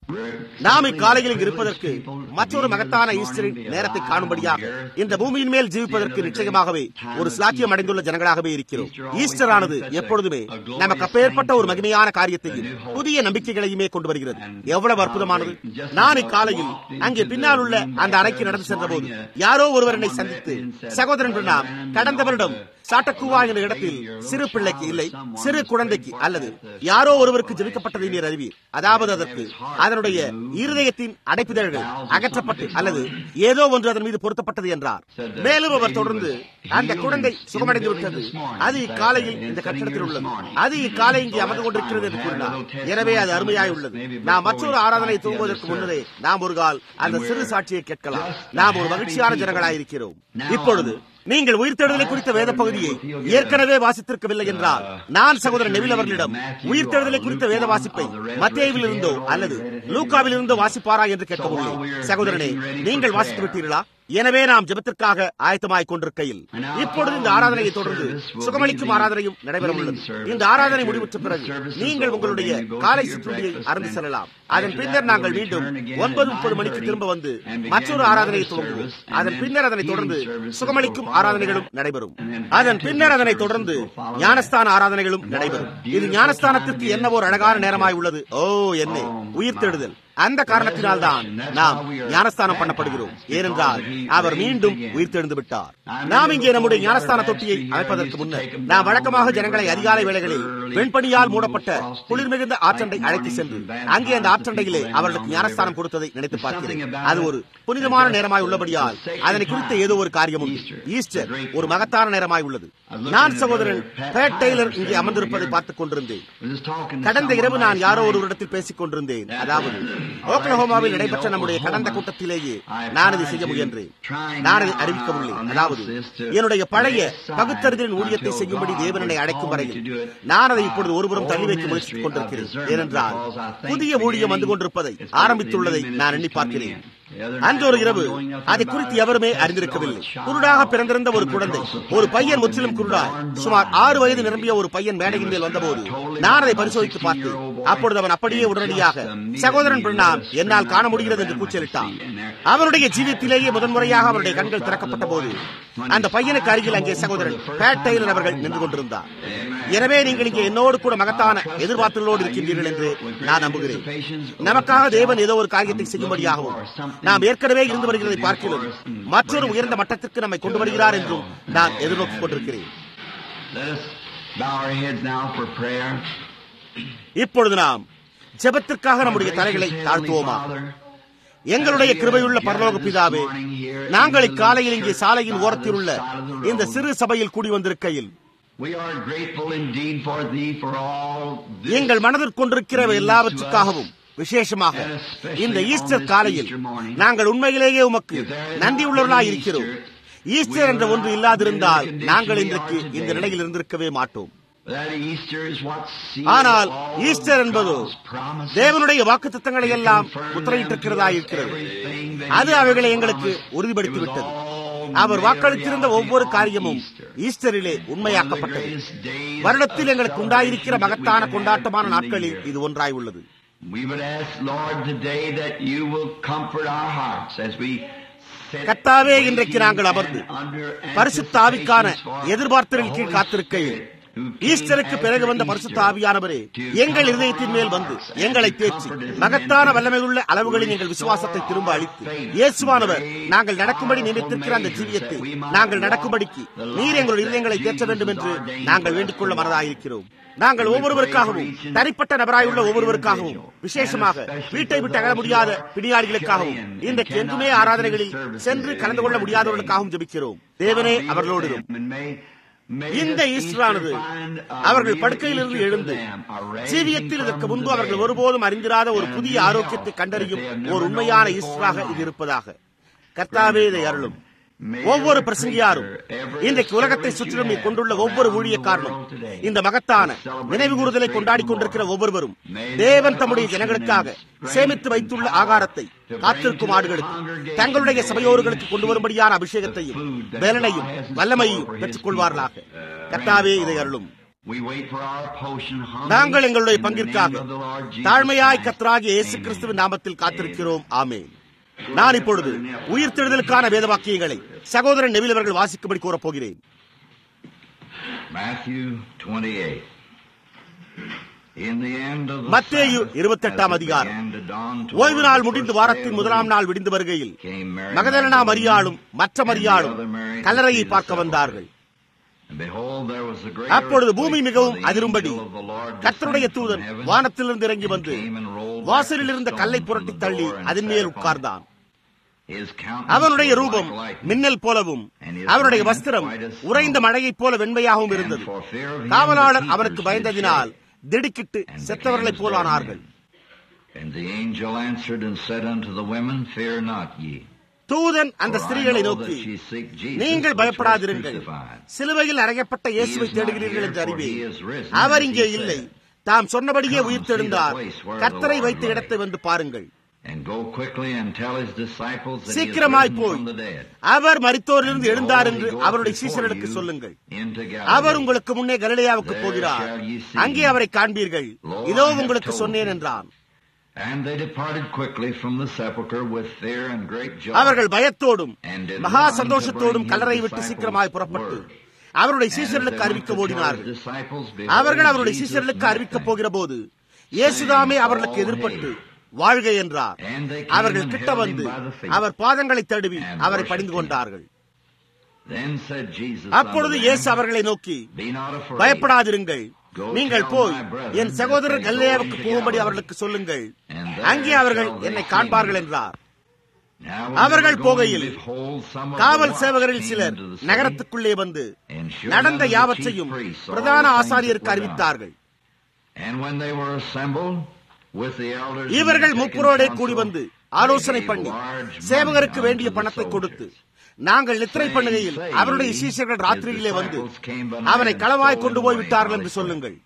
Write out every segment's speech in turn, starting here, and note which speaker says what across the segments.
Speaker 1: நாம் இக்காலையில் இங்கு இருப்பதற்கு மற்றொரு மகத்தான ஈஸ்டரின் நேரத்தை காணும்படியாக இந்த பூமியின் மேல் ஜீவிப்பதற்கு நிச்சயமாகவே ஒரு சிலாக்கியம் அடைந்துள்ள ஜனங்களாகவே இருக்கிறோம் ஈஸ்டர் ஆனது எப்பொழுதுமே நமக்கு அப்பேற்பட்ட ஒரு மகிமையான காரியத்தையும் புதிய நம்பிக்கைகளையுமே கொண்டு வருகிறது எவ்வளவு அற்புதமானது நான் இக்காலையில் அங்கே பின்னால் உள்ள அந்த அறைக்கு நடந்து சென்ற போது யாரோ ஒருவர் என்னை சந்தித்து சகோதரன் பிரணாம் கடந்த வருடம் சாட்டக்குவா என்ற இடத்தில் சிறு பிள்ளைக்கு இல்லை சிறு குழந்தைக்கு அல்லது யாரோ ஒருவருக்கு ஜெபிக்கப்பட்டதை நீர் அறிவீர் அதாவது அதற்கு அதனுடைய இருதயத்தின் அடைப்பிதழ்கள் அகற்றப்பட்டு அல்லது ஏதோ ஒன்று அதன் மீது பொருத்தப்பட்டது என்றார் மேலும் அவர் தொடர்ந்து அந்த குழந்தை சுகமடைந்து விட்டது அது இக்காலையில் இந்த கட்டிடத்தில் உள்ளது அது இக்காலை இங்கே அமர்ந்து கொண்டிருக்கிறது என்று கூறினார் எனவே அது அருமையாய் உள்ளது நாம் மற்றொரு ஆராதனை தூங்குவதற்கு முன்னரே நாம் ஒரு கால் அந்த சிறு சாட்சியை கேட்கலாம் நாம் ஒரு மகிழ்ச்சியான ஜனங்களாயிருக்கிறோம் இப்பொழுது நீங்கள் உயிர்த்தெழுதலை குறித்த வேத பகுதியை ஏற்கனவே வாசித்திருக்கவில்லை என்றால் நான் சகோதரர் நெவில் அவர்களிடம் உயிர்த்தெழுதலை குறித்த வேத வாசிப்பை மத்தியில் இருந்தோ அல்லது லூக்காவில் இருந்தோ வாசிப்பாரா என்று கேட்க முடியும் சகோதரனே நீங்கள் வாசித்து விட்டீர்களா எனவே நாம் ஜெபத்திற்காக ஆயத்தமாய் கொண்டிருக்கையில் இப்பொழுது இந்த ஆராதனையை தொடர்ந்து சுகமளிக்கும் ஆராதனையும் நடைபெற உள்ளது இந்த ஆராதனை முடிவுற்ற பிறகு நீங்கள் உங்களுடைய காலை சிற்றுண்டியை அறந்து செல்லலாம் அதன் பின்னர் நாங்கள் மீண்டும் ஒன்பது முப்பது மணிக்கு திரும்ப வந்து மற்றொரு ஆராதனையை துவங்குவோம் அதன் பின்னர் அதனை தொடர்ந்து சுகமளிக்கும் ஆராதனைகளும் நடைபெறும் அதன் பின்னர் அதனை தொடர்ந்து ஞானஸ்தான ஆராதனைகளும் நடைபெறும் இது ஞானஸ்தானத்திற்கு என்ன ஒரு அழகான நேரமாய் உள்ளது ஓ என்ன உயிர்த்தெழுதல் அந்த காரணத்தினால் தான் நாம் ஞானஸ்தானம் பண்ணப்படுகிறோம் ஏனென்றால் அவர் மீண்டும் உயிர்த்தெழுந்து விட்டார் நாம் இங்கே நம்முடைய ஞானஸ்தான தொட்டியை அமைப்பதற்கு முன்னர் நாம் வழக்கமாக ஜனங்களை அதிகாலை வேளைகளில் வெண்பணியால் மூடப்பட்ட குளிர் மிகுந்த ஆற்றண்டை அழைத்து சென்று அங்கே அந்த ஆற்றண்டையிலே அவர்களுக்கு ஞானஸ்தானம் கொடுத்ததை நினைத்து பார்க்கிறேன் அது ஒரு புனிதமான நேரமாய் உள்ளபடியால் அதனை குறித்த ஏதோ ஒரு காரியம் உண்டு ஈஸ்டர் ஒரு மகத்தான நேரமாய் உள்ளது நான் சகோதரன் பேட் டெய்லர் இங்கே அமர்ந்திருப்பதை பார்த்துக் கொண்டிருந்தேன் கடந்த இரவு நான் யாரோ ஒருவரிடத்தில் பேசிக் கொண்டிருந்தேன் அதாவது ஓக்லஹோமாவில் நடைபெற்ற நம்முடைய கடந்த கூட்டத்திலேயே நான் இதை செய்ய முயன்றேன் நான் அதை அறிவிக்கவில்லை அதாவது என்னுடைய பழைய பகுத்தறிதலின் ஊழியத்தை செய்யும்படி தேவனனை அழைக்கும் வரையில் நான் அதை இப்பொழுது ஒருபுறம் தள்ளி வைக்க முயற்சித்துக் கொண்டிருக்கிறேன் ஏனென்றால் புதிய ஊழியம் வந்து கொண்டிருப்பதை ஆரம்பித்துள்ளதை நான் எண்ணி பார்க்கிறேன் அன்றொரு இரவு அதை குறித்து எவருமே அறிந்திருக்கவில்லை குருடாக பிறந்திருந்த ஒரு குழந்தை ஒரு பையன் முற்றிலும் குருடாய் சுமார் ஆறு வயது நிரம்பிய ஒரு பையன் மேடையின் மேல் வந்தபோது நான் அதை பரிசோதித்து பார்த்தேன் அப்பொழுது அவன் அப்படியே உடனடியாக சகோதரன் பிரணாம் என்னால் காண முடிகிறது என்று கூச்சலிட்டான் அவனுடைய ஜீவியத்திலேயே முதன்முறையாக அவனுடைய கண்கள் திறக்கப்பட்ட போது அந்த பையனுக்கு அருகில் அங்கே சகோதரன் பேட் டெய்லர் அவர்கள் நின்று கொண்டிருந்தார் எனவே நீங்கள் இங்கே என்னோடு கூட மகத்தான எதிர்பார்ப்புகளோடு இருக்கின்றீர்கள் என்று நான் நம்புகிறேன் நமக்காக தேவன் ஏதோ ஒரு காரியத்தை செய்யும்படியாகவும் நாம் ஏற்கனவே இருந்து வருகிறதை பார்க்கிறோம் மற்றொரு உயர்ந்த மட்டத்திற்கு நம்மை கொண்டு வருகிறார் என்றும் நான் எதிர்நோக்கிக் கொண்டிருக்கிறேன் இப்பொழுது நாம் ஜெபத்திற்காக நம்முடைய தலைகளை தாழ்த்துவோமா எங்களுடைய கிருபையுள்ள பரலோக பிதாவே நாங்கள் இக்காலையில் இங்கே சாலையின் ஓரத்தில் உள்ள இந்த சிறு சபையில் கூடி வந்திருக்கையில் எங்கள் மனதில் கொண்டிருக்கிற எல்லாவற்றுக்காகவும் விசேஷமாக இந்த ஈஸ்டர் காலையில் நாங்கள் உண்மையிலேயே உமக்கு நன்றியுள்ளவர்களாய் இருக்கிறோம் ஈஸ்டர் என்ற ஒன்று இல்லாதிருந்தால் நாங்கள் இன்றைக்கு இந்த நிலையில் இருந்திருக்கவே மாட்டோம் ஆனால் ஈஸ்டர் என்பது தேவனுடைய வாக்கு திட்டங்களை எல்லாம் முத்திரையிட்டிருக்கிறதா இருக்கிறது அது அவைகளை எங்களுக்கு உறுதிப்படுத்தி விட்டது அவர் வாக்களித்திருந்த ஒவ்வொரு காரியமும் ஈஸ்டரிலே உண்மையாக்கப்பட்டது வருடத்தில் எங்களுக்கு உண்டாயிருக்கிற மகத்தான கொண்டாட்டமான நாட்களில் இது ஒன்றாய் உள்ளது
Speaker 2: We would ask, Lord, today that you will comfort our hearts as we
Speaker 1: கத்தாவே இன்றைக்கு நாங்கள் அமர்ந்து பரிசுத்த ஆவிக்கான எதிர்பார்த்தலின் கீழ் காத்திருக்கையில் ஈஸ்டருக்கு பிறகு வந்த பரிசுத்த ஆவியானவரே எங்கள் இதயத்தின் மேல் வந்து எங்களை தேற்றி மகத்தான வல்லமையுள்ள அளவுகளில் எங்கள் விசுவாசத்தை திரும்ப அளித்து இயேசுவானவர் நாங்கள் நடக்கும்படி நினைத்திருக்கிற அந்த ஜீவியத்தை நாங்கள் நடக்கும்படிக்கு நீர் எங்கள் இதயங்களை தேற்ற வேண்டும் என்று நாங்கள் வேண்டிக் கொள்ள மனதாயிருக்கிறோம் நாங்கள் ஒவ்வொருவருக்காகவும் தனிப்பட்ட நபராயுள்ள ஒவ்வொருவருக்காகவும் விசேஷமாக வீட்டை விட்டு அகல முடியாத பிடியாளிகளுக்காகவும் இன்றைக்கு என்றுமே ஆராதனைகளில் சென்று கலந்து கொள்ள முடியாதவர்களுக்காகவும் ஜபிக்கிறோம் தேவனே அவர்களோடு இந்த ஈஸ்டரானது அவர்கள் படுக்கையிலிருந்து எழுந்து ஜீவியத்தில் இதற்கு முன்பு அவர்கள் ஒருபோதும் அறிந்திராத ஒரு புதிய ஆரோக்கியத்தை கண்டறியும் ஒரு உண்மையான ஈஸ்டராக இது இருப்பதாக கர்த்தாவே இதை அருளும் ஒவ்வொரு பிரசங்கியாரும் இன்றைக்கு உலகத்தை சுற்றிலும் கொண்டுள்ள ஒவ்வொரு ஊழியக்காரனும் இந்த மகத்தான நினைவு கூறுதலை கொண்டாடி கொண்டிருக்கிற ஒவ்வொருவரும் தேவன் தம்முடைய ஜனங்களுக்காக சேமித்து வைத்துள்ள ஆகாரத்தை காத்திருக்கும் ஆடுகளுக்கு தங்களுடைய சபையோர்களுக்கு கொண்டு வரும்படியான அபிஷேகத்தையும் பலனையும் வல்லமையையும் பெற்றுக் கொள்வார்களாக கர்த்தாவே இதை அருளும்
Speaker 2: We wait for our portion humbly
Speaker 1: நாங்கள் எங்களுடைய
Speaker 2: in the
Speaker 1: பங்கிற்காக
Speaker 2: name of the Lord Jesus
Speaker 1: தாழ்மையாய்
Speaker 2: Christ.
Speaker 1: கத்தராகிய இயேசு
Speaker 2: Amen.
Speaker 1: கிறிஸ்துவின் நாமத்தில் காத்திருக்கிறோம் ஆமென் நான் இப்பொழுது உயிர்த்தெழுதலுக்கான வேத வாக்கியங்களை சகோதரன் நெவில் அவர்கள் வாசிக்கும்படி கூறப் போகிறேன்
Speaker 2: Matthew 28. In the end of the
Speaker 1: மத்தேயு
Speaker 2: Sabbath,
Speaker 1: இருபத்தெட்டாம்
Speaker 2: as it
Speaker 1: அதிகாரம்.
Speaker 2: began to dawn toward
Speaker 1: ஓய்வு நாள்
Speaker 2: the
Speaker 1: முடிந்து
Speaker 2: first
Speaker 1: வாரத்தின்
Speaker 2: day of the
Speaker 1: முதலாம்
Speaker 2: week,
Speaker 1: நாள் விடிந்து வருகையில்
Speaker 2: came Mary
Speaker 1: மகதலனா
Speaker 2: Magdalene
Speaker 1: மரியாளும் மற்ற
Speaker 2: and the
Speaker 1: மரியாளும்
Speaker 2: other Mary to
Speaker 1: கல்லறையை
Speaker 2: see the
Speaker 1: பார்க்க
Speaker 2: sepulchre.
Speaker 1: வந்தார்கள்
Speaker 2: And behold, there was a great
Speaker 1: அப்பொழுது பூமி
Speaker 2: earthquake,
Speaker 1: மிகவும்
Speaker 2: for the
Speaker 1: அதிரும்படி
Speaker 2: angel of the Lord
Speaker 1: கர்த்தருடைய
Speaker 2: descended
Speaker 1: தூதன்
Speaker 2: from heaven
Speaker 1: வானத்திலிருந்து இறங்கி
Speaker 2: and
Speaker 1: வந்து
Speaker 2: came and rolled back
Speaker 1: வாசலில்
Speaker 2: the
Speaker 1: இருந்த
Speaker 2: stone
Speaker 1: கல்லை
Speaker 2: from
Speaker 1: புரட்டி
Speaker 2: the
Speaker 1: தள்ளி
Speaker 2: door and
Speaker 1: அதன்
Speaker 2: sat
Speaker 1: மேல்
Speaker 2: upon it.
Speaker 1: உட்கார்ந்தான்
Speaker 2: His countenance
Speaker 1: அவனுடைய
Speaker 2: was
Speaker 1: ரூபம்
Speaker 2: like lightning,
Speaker 1: மின்னல் போலவும்
Speaker 2: and his
Speaker 1: அவனுடைய
Speaker 2: raiment
Speaker 1: வஸ்திரம்
Speaker 2: white as snow.
Speaker 1: உறைந்த மழையைப் போல வெண்மையாகவும்
Speaker 2: And
Speaker 1: இருந்தது
Speaker 2: for fear of him,
Speaker 1: காவலாளர்
Speaker 2: the
Speaker 1: அவனுக்கு
Speaker 2: keepers
Speaker 1: பயந்ததினால்
Speaker 2: did
Speaker 1: திடுக்கிட்டு
Speaker 2: shake, and
Speaker 1: செத்தவர்களைப்
Speaker 2: became as
Speaker 1: போலானார்கள்
Speaker 2: dead men. And the angel answered and said unto the women, Fear not ye.
Speaker 1: தூதன் அந்த
Speaker 2: For I
Speaker 1: ஸ்திரீகளை
Speaker 2: know
Speaker 1: நோக்கி
Speaker 2: that ye seek Jesus,
Speaker 1: நீங்கள்
Speaker 2: which was
Speaker 1: பயப்படாதிருங்கள்
Speaker 2: crucified.
Speaker 1: சிலுவையில் அறையப்பட்ட இயேசுவை
Speaker 2: He is not
Speaker 1: தேடுகிறீர்கள்
Speaker 2: here,
Speaker 1: என்று
Speaker 2: for
Speaker 1: அறிவே
Speaker 2: he is risen,
Speaker 1: our
Speaker 2: as
Speaker 1: இங்கே
Speaker 2: he
Speaker 1: இல்லை
Speaker 2: said.
Speaker 1: தாம் சொன்னபடியே
Speaker 2: Come,
Speaker 1: உயிர்த்தெழுந்தார்
Speaker 2: see the place where
Speaker 1: கர்த்தரை
Speaker 2: the Lord
Speaker 1: வைத்த
Speaker 2: lay.
Speaker 1: இடத்தை வந்து பாருங்கள்
Speaker 2: And go quickly and tell his disciples that he is
Speaker 1: சீக்கிரமாய்
Speaker 2: risen
Speaker 1: போய்
Speaker 2: from the dead.
Speaker 1: அவர் மரித்தோரிலிருந்து
Speaker 2: And
Speaker 1: எழுந்தார்
Speaker 2: behold,
Speaker 1: என்று
Speaker 2: he goeth
Speaker 1: அவருடைய
Speaker 2: before
Speaker 1: சீசர்களுக்கு
Speaker 2: you
Speaker 1: சொல்லுங்கள்
Speaker 2: into
Speaker 1: அவர்
Speaker 2: Galilee.
Speaker 1: உங்களுக்கு முன்னே கலிலேயாவுக்கு
Speaker 2: There
Speaker 1: போகிறார்
Speaker 2: shall ye see
Speaker 1: அங்கே
Speaker 2: him.
Speaker 1: அவரை காண்பீர்கள்
Speaker 2: Lo,
Speaker 1: இதோ
Speaker 2: I have
Speaker 1: உங்களுக்கு
Speaker 2: told
Speaker 1: சொன்னேன்
Speaker 2: you.
Speaker 1: என்றான்
Speaker 2: And they departed quickly from the sepulchre with fear and great joy.
Speaker 1: அவர்கள் பயத்தோடும்
Speaker 2: And did
Speaker 1: மகா
Speaker 2: run to
Speaker 1: சந்தோஷத்தோடும்
Speaker 2: bring his
Speaker 1: கல்லறை விட்டு
Speaker 2: disciples
Speaker 1: சீக்கிரமாய் புறப்பட்டு
Speaker 2: word.
Speaker 1: அவருடைய
Speaker 2: And as they
Speaker 1: சீசர்களுக்கு
Speaker 2: went
Speaker 1: அறிவிக்க
Speaker 2: to tell his
Speaker 1: ஓடினார்கள்
Speaker 2: disciples,
Speaker 1: அவர்கள்
Speaker 2: behold,
Speaker 1: அவருடைய
Speaker 2: Jesus
Speaker 1: சீசர்களுக்கு
Speaker 2: met
Speaker 1: அறிவிக்க
Speaker 2: them.
Speaker 1: போகிற போது இயேசுதாமே
Speaker 2: saying,
Speaker 1: அவர்களுக்கு
Speaker 2: "All
Speaker 1: எதிர்பட்டு
Speaker 2: hail."
Speaker 1: வாழ்க என்றார்
Speaker 2: And they came
Speaker 1: அவர்கள்
Speaker 2: and
Speaker 1: கிட்ட
Speaker 2: held him
Speaker 1: வந்து
Speaker 2: by the feet.
Speaker 1: அவர் பாதங்களை தழுவி
Speaker 2: And
Speaker 1: அவரை
Speaker 2: worshipped
Speaker 1: பணிந்து
Speaker 2: him.
Speaker 1: கொண்டார்கள்
Speaker 2: Then said Jesus
Speaker 1: அப்பொழுது
Speaker 2: unto
Speaker 1: இயேசு
Speaker 2: them,
Speaker 1: அவர்களை நோக்கி
Speaker 2: Be not afraid.
Speaker 1: பயப்படாதிருங்கள்
Speaker 2: Go
Speaker 1: நீங்கள்
Speaker 2: tell
Speaker 1: போய்
Speaker 2: my brethren
Speaker 1: என்
Speaker 2: that
Speaker 1: சகோதரர்
Speaker 2: they go
Speaker 1: கல்லேயாவுக்கு
Speaker 2: into
Speaker 1: போகும்படி
Speaker 2: Galilee.
Speaker 1: அவர்களுக்கு சொல்லுங்கள்
Speaker 2: And there
Speaker 1: அங்கே அவர்கள்
Speaker 2: shall they
Speaker 1: என்னை
Speaker 2: see
Speaker 1: காண்பார்கள்
Speaker 2: me.
Speaker 1: என்றார்
Speaker 2: Now when
Speaker 1: அவர்கள்
Speaker 2: they were going,
Speaker 1: போகையில்
Speaker 2: behold, some of the
Speaker 1: காவல்
Speaker 2: watch
Speaker 1: சேவகரில்
Speaker 2: came
Speaker 1: சிலர்
Speaker 2: into the city,
Speaker 1: நகரத்துக்குள்ளே வந்து
Speaker 2: and showed
Speaker 1: நடந்த
Speaker 2: unto the
Speaker 1: யாவற்றையும்
Speaker 2: chief priests all
Speaker 1: பிரதான
Speaker 2: the things
Speaker 1: ஆசாரியருக்கு
Speaker 2: that were done.
Speaker 1: அறிவித்தார்கள்
Speaker 2: And when they were assembled with the elders and
Speaker 1: இவர்கள்
Speaker 2: had taken
Speaker 1: முப்புரோடே
Speaker 2: counsel,
Speaker 1: கூடி வந்து
Speaker 2: they
Speaker 1: ஆலோசனை
Speaker 2: gave
Speaker 1: பண்ணி
Speaker 2: large
Speaker 1: சேவகருக்கு
Speaker 2: money
Speaker 1: வேண்டிய
Speaker 2: unto the
Speaker 1: பணத்தை கொடுத்து
Speaker 2: soldiers.
Speaker 1: நாங்கள் நித்திரை
Speaker 2: Saying,
Speaker 1: பண்ணுகையில்
Speaker 2: saying,
Speaker 1: அவருடைய சீஷர்கள்
Speaker 2: his
Speaker 1: ராத்திரியிலே வந்து
Speaker 2: disciples came by night
Speaker 1: அவனை
Speaker 2: and
Speaker 1: களவாய்
Speaker 2: stole
Speaker 1: கொண்டு
Speaker 2: him
Speaker 1: போய்
Speaker 2: away
Speaker 1: விட்டார்கள்
Speaker 2: while
Speaker 1: என்று
Speaker 2: they
Speaker 1: சொல்லுங்கள்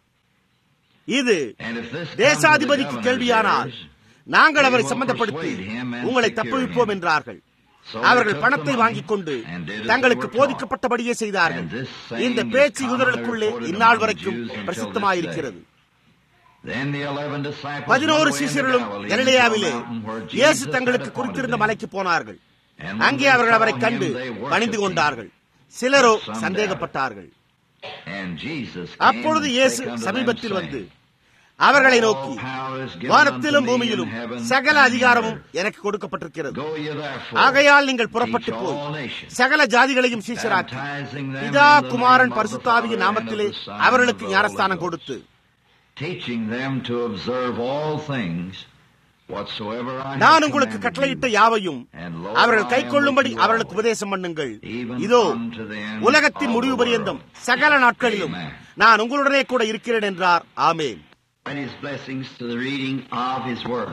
Speaker 1: இது
Speaker 2: And if this come to the
Speaker 1: தேசாதிபதிக்கு
Speaker 2: governor's
Speaker 1: கேள்வியானால்
Speaker 2: ears,
Speaker 1: நாங்கள் அவரை
Speaker 2: they will
Speaker 1: சம்பந்தப்படுத்தி
Speaker 2: persuade him and
Speaker 1: உங்களை
Speaker 2: secure
Speaker 1: தப்புவிப்போம்
Speaker 2: him.
Speaker 1: என்றார்கள்
Speaker 2: So
Speaker 1: அவர்கள்
Speaker 2: they took
Speaker 1: பணத்தை
Speaker 2: the money
Speaker 1: வாங்கிக் கொண்டு
Speaker 2: and did as
Speaker 1: தங்களுக்கு
Speaker 2: they were taught.
Speaker 1: போதிக்கப்பட்டபடியே செய்தார்கள்
Speaker 2: And this saying
Speaker 1: இந்த
Speaker 2: is
Speaker 1: பேச்சு
Speaker 2: commonly
Speaker 1: யூதர்களுக்குள்ளே
Speaker 2: reported
Speaker 1: இந்நாள்
Speaker 2: among the
Speaker 1: வரைக்கும்
Speaker 2: Jews until
Speaker 1: பிரசித்தமாயிருக்கிறது
Speaker 2: Then the eleven disciples
Speaker 1: பதினோரு
Speaker 2: went away into
Speaker 1: சீசர்களும்
Speaker 2: Galilee into a
Speaker 1: கலிலேயாவிலே
Speaker 2: mountain where
Speaker 1: இயேசு
Speaker 2: Jesus
Speaker 1: தங்களுக்கு
Speaker 2: had
Speaker 1: குறித்திருந்த
Speaker 2: appointed
Speaker 1: மலைக்கு போனார்கள்
Speaker 2: them. And when
Speaker 1: அங்கே
Speaker 2: they
Speaker 1: அவர்கள் அவரை
Speaker 2: saw him,
Speaker 1: கண்டு
Speaker 2: they worshipped
Speaker 1: பணிந்து
Speaker 2: him.
Speaker 1: கொண்டார்கள் சிலரோ
Speaker 2: Some doubted.
Speaker 1: சந்தேகப்பட்டார்கள்
Speaker 2: And Jesus came
Speaker 1: அப்பொழுது
Speaker 2: and
Speaker 1: இயேசு
Speaker 2: spake unto them,
Speaker 1: சமீபத்தில்
Speaker 2: saying,
Speaker 1: வந்து அவர்களை
Speaker 2: All
Speaker 1: நோக்கி
Speaker 2: power is given
Speaker 1: வானத்திலும்
Speaker 2: unto me in
Speaker 1: பூமியிலும்
Speaker 2: heaven
Speaker 1: சகல
Speaker 2: and in
Speaker 1: அதிகாரமும்
Speaker 2: earth.
Speaker 1: எனக்கு கொடுக்கப்பட்டிருக்கிறது
Speaker 2: Go ye therefore,
Speaker 1: ஆகையால் நீங்கள் புறப்பட்டு
Speaker 2: teach
Speaker 1: போய்
Speaker 2: all nations,
Speaker 1: சகல ஜாதிகளையும் சீஷராக்கி
Speaker 2: baptizing them
Speaker 1: பிதா
Speaker 2: in the
Speaker 1: Kumaran
Speaker 2: name of the
Speaker 1: பரிசுத்தாவிய
Speaker 2: Father
Speaker 1: நாமத்திலே
Speaker 2: and of the Son and
Speaker 1: அவர்களுக்கு
Speaker 2: of the Holy
Speaker 1: ஞானஸ்தானம்
Speaker 2: Ghost,
Speaker 1: கொடுத்து
Speaker 2: teaching them to observe all things whatsoever I have
Speaker 1: நான் உங்களுக்கு
Speaker 2: commanded
Speaker 1: கட்டளையிட்ட
Speaker 2: you.
Speaker 1: யாவையும்
Speaker 2: And lo,
Speaker 1: அவர்கள்
Speaker 2: I
Speaker 1: கை
Speaker 2: am
Speaker 1: கொள்ளும்படி
Speaker 2: with you
Speaker 1: அவர்களுக்கு
Speaker 2: always,
Speaker 1: உபதேசம் பண்ணுங்கள்
Speaker 2: even
Speaker 1: இதோ
Speaker 2: unto the end
Speaker 1: உலகத்தின்
Speaker 2: of
Speaker 1: முடிவு
Speaker 2: the
Speaker 1: பரியந்தம்
Speaker 2: world.
Speaker 1: சகல நாட்களிலும்
Speaker 2: Amen.
Speaker 1: நான் உங்களுடனே கூட இருக்கிறேன் என்றார் ஆமேன்
Speaker 3: and his blessings to the reading of his word.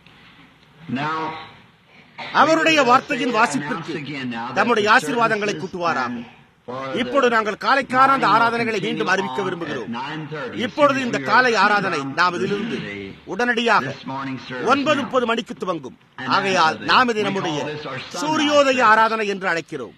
Speaker 3: Now,
Speaker 1: அவருடைய வார்த்தையின் வாசிப்பிற்கு தம்முடைய ஆசீர்வாதங்களை கூட்டுவாராம் இப்பொழுது நாங்கள் காலைக்கான அந்த ஆராதனைகளை மீண்டும் அறிவிக்க விரும்புகிறோம் இப்பொழுது இந்த காலை ஆராதனை நாம் இதிலிருந்து உடனடியாக ஒன்பது முப்பது மணிக்கு துவங்கும் ஆகையால் நாம் இதை நம்முடைய சூரியோதய ஆராதனை என்று அழைக்கிறோம்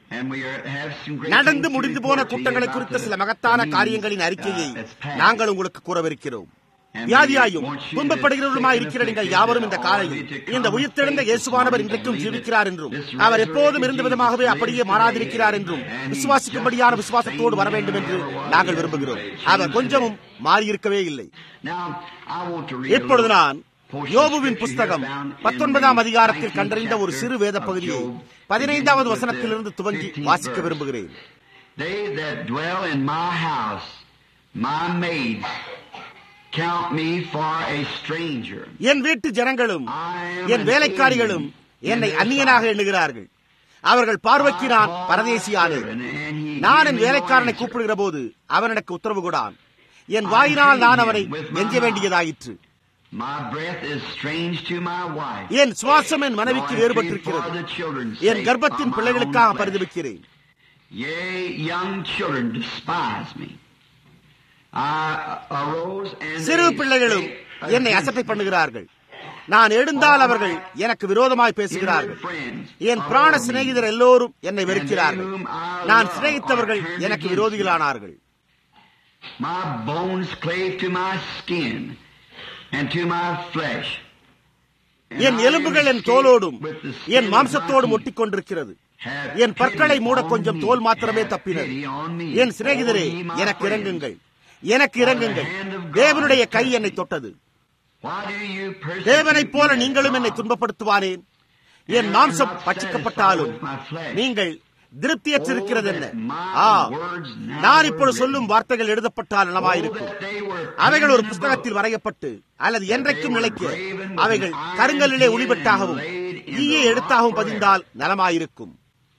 Speaker 1: நடந்து முடிந்து போன கூட்டங்களை குறித்த சில மகத்தான காரியங்களின் அறிக்கையை நாங்கள் உங்களுக்கு கூறவிருக்கிறோம் வியாதியாயும் துன்பப்படுகிறவர்களுமாய் இருக்கிற நீங்கள் யாவரும் இந்த காலையில் இந்த உயிர்த்தெழுந்த இயேசுவானவர் இன்றைக்கும் ஜீவிக்கிறார் என்றும் அவர் எப்போதும் இருந்த விதமாகவே அப்படியே மாறாதிருக்கிறார் என்றும் விசுவாசிக்கும்படியான விசுவாசத்தோடு வர வேண்டும் என்று நாங்கள் விரும்புகிறோம் அவர் கொஞ்சமும் மாறியிருக்கவே இல்லை இப்பொழுது நான் யோபுவின் புஸ்தகம் பத்தொன்பதாம் அதிகாரத்தில் கண்டறிந்த ஒரு சிறு வேத பகுதியை பதினைந்தாவது வசனத்திலிருந்து துவங்கி வாசிக்க விரும்புகிறேன்
Speaker 3: They that dwell in my house, my maids, count me for a stranger.
Speaker 1: என் வீட்டு ஜனங்களும்
Speaker 3: I am
Speaker 1: N
Speaker 3: an
Speaker 1: வேலைக்காரிகளும்
Speaker 3: alien in
Speaker 1: என்னை
Speaker 3: their
Speaker 1: அந்நியனாக
Speaker 3: sight.
Speaker 1: எண்ணுகிறார்கள் அவர்கள் பார்வைக்கு நான் பரதேசியானேன் நான் என் வேலைக்காரனை கூப்பிடுகிற போது அவன் எனக்கு உத்தரவு கொடான் என் வாயினால் நான் அவனை நெஞ்ச வேண்டியதாயிற்று
Speaker 3: My breath is strange to my wife.
Speaker 1: என் சுவாசம் என் மனைவிக்கு
Speaker 3: Nor for
Speaker 1: வேறுபட்டிருக்கிறது
Speaker 3: the children's
Speaker 1: N
Speaker 3: sake
Speaker 1: கர்ப்பத்தின்
Speaker 3: of my
Speaker 1: பிள்ளைகளுக்காக
Speaker 3: own flesh.
Speaker 1: பரிதபிக்கிறேன்
Speaker 3: Yea, young children despise me. I arose and
Speaker 1: சிறு
Speaker 3: they
Speaker 1: பிள்ளைகளும்
Speaker 3: spake
Speaker 1: என்னை
Speaker 3: against
Speaker 1: அசட்டை
Speaker 3: me.
Speaker 1: பண்ணுகிறார்கள் நான் எழுந்தால் அவர்கள் எனக்கு விரோதமாய் பேசுகிறார்கள் என் பிராண சிநேகிதர் எல்லோரும் என்னை வெறுக்கிறார்கள் நான் சிநேகித்தவர்கள் எனக்கு விரோதிகளானார்கள்
Speaker 3: My bones clave to my skin and to my flesh.
Speaker 1: என் எலும்புகள் என் தோலோடும் என் மாம்சத்தோடும் ஒட்டிக் கொண்டிருக்கிறது என் பற்களை மூட கொஞ்சம் தோல் மாத்திரமே தப்பினது என் சிநேகிதரே எனக்கு இறங்குங்கள் எனக்கு இறங்குங்கள் தேவனுடைய கை என்னை தொட்டது தேவனைப் போல நீங்களும் என்னை துன்பப்படுத்துவானேன் என் மாம்சம் பட்சிக்கப்பட்டாலும் நீங்கள் திருப்தியற்றிருக்கிறது என்ன ஆ நான் இப்பொழுது சொல்லும் வார்த்தைகள் எழுதப்பட்டால் நலமாயிருக்கும் அவைகள் ஒரு புஸ்தகத்தில் வரையப்பட்டு அல்லது என்றைக்கும் நிலைக்க அவைகள் கருங்கலிலே ஒளிபெட்டாகவும் ஈய எழுத்தாகவும் பதிந்தால் நலமாயிருக்கும்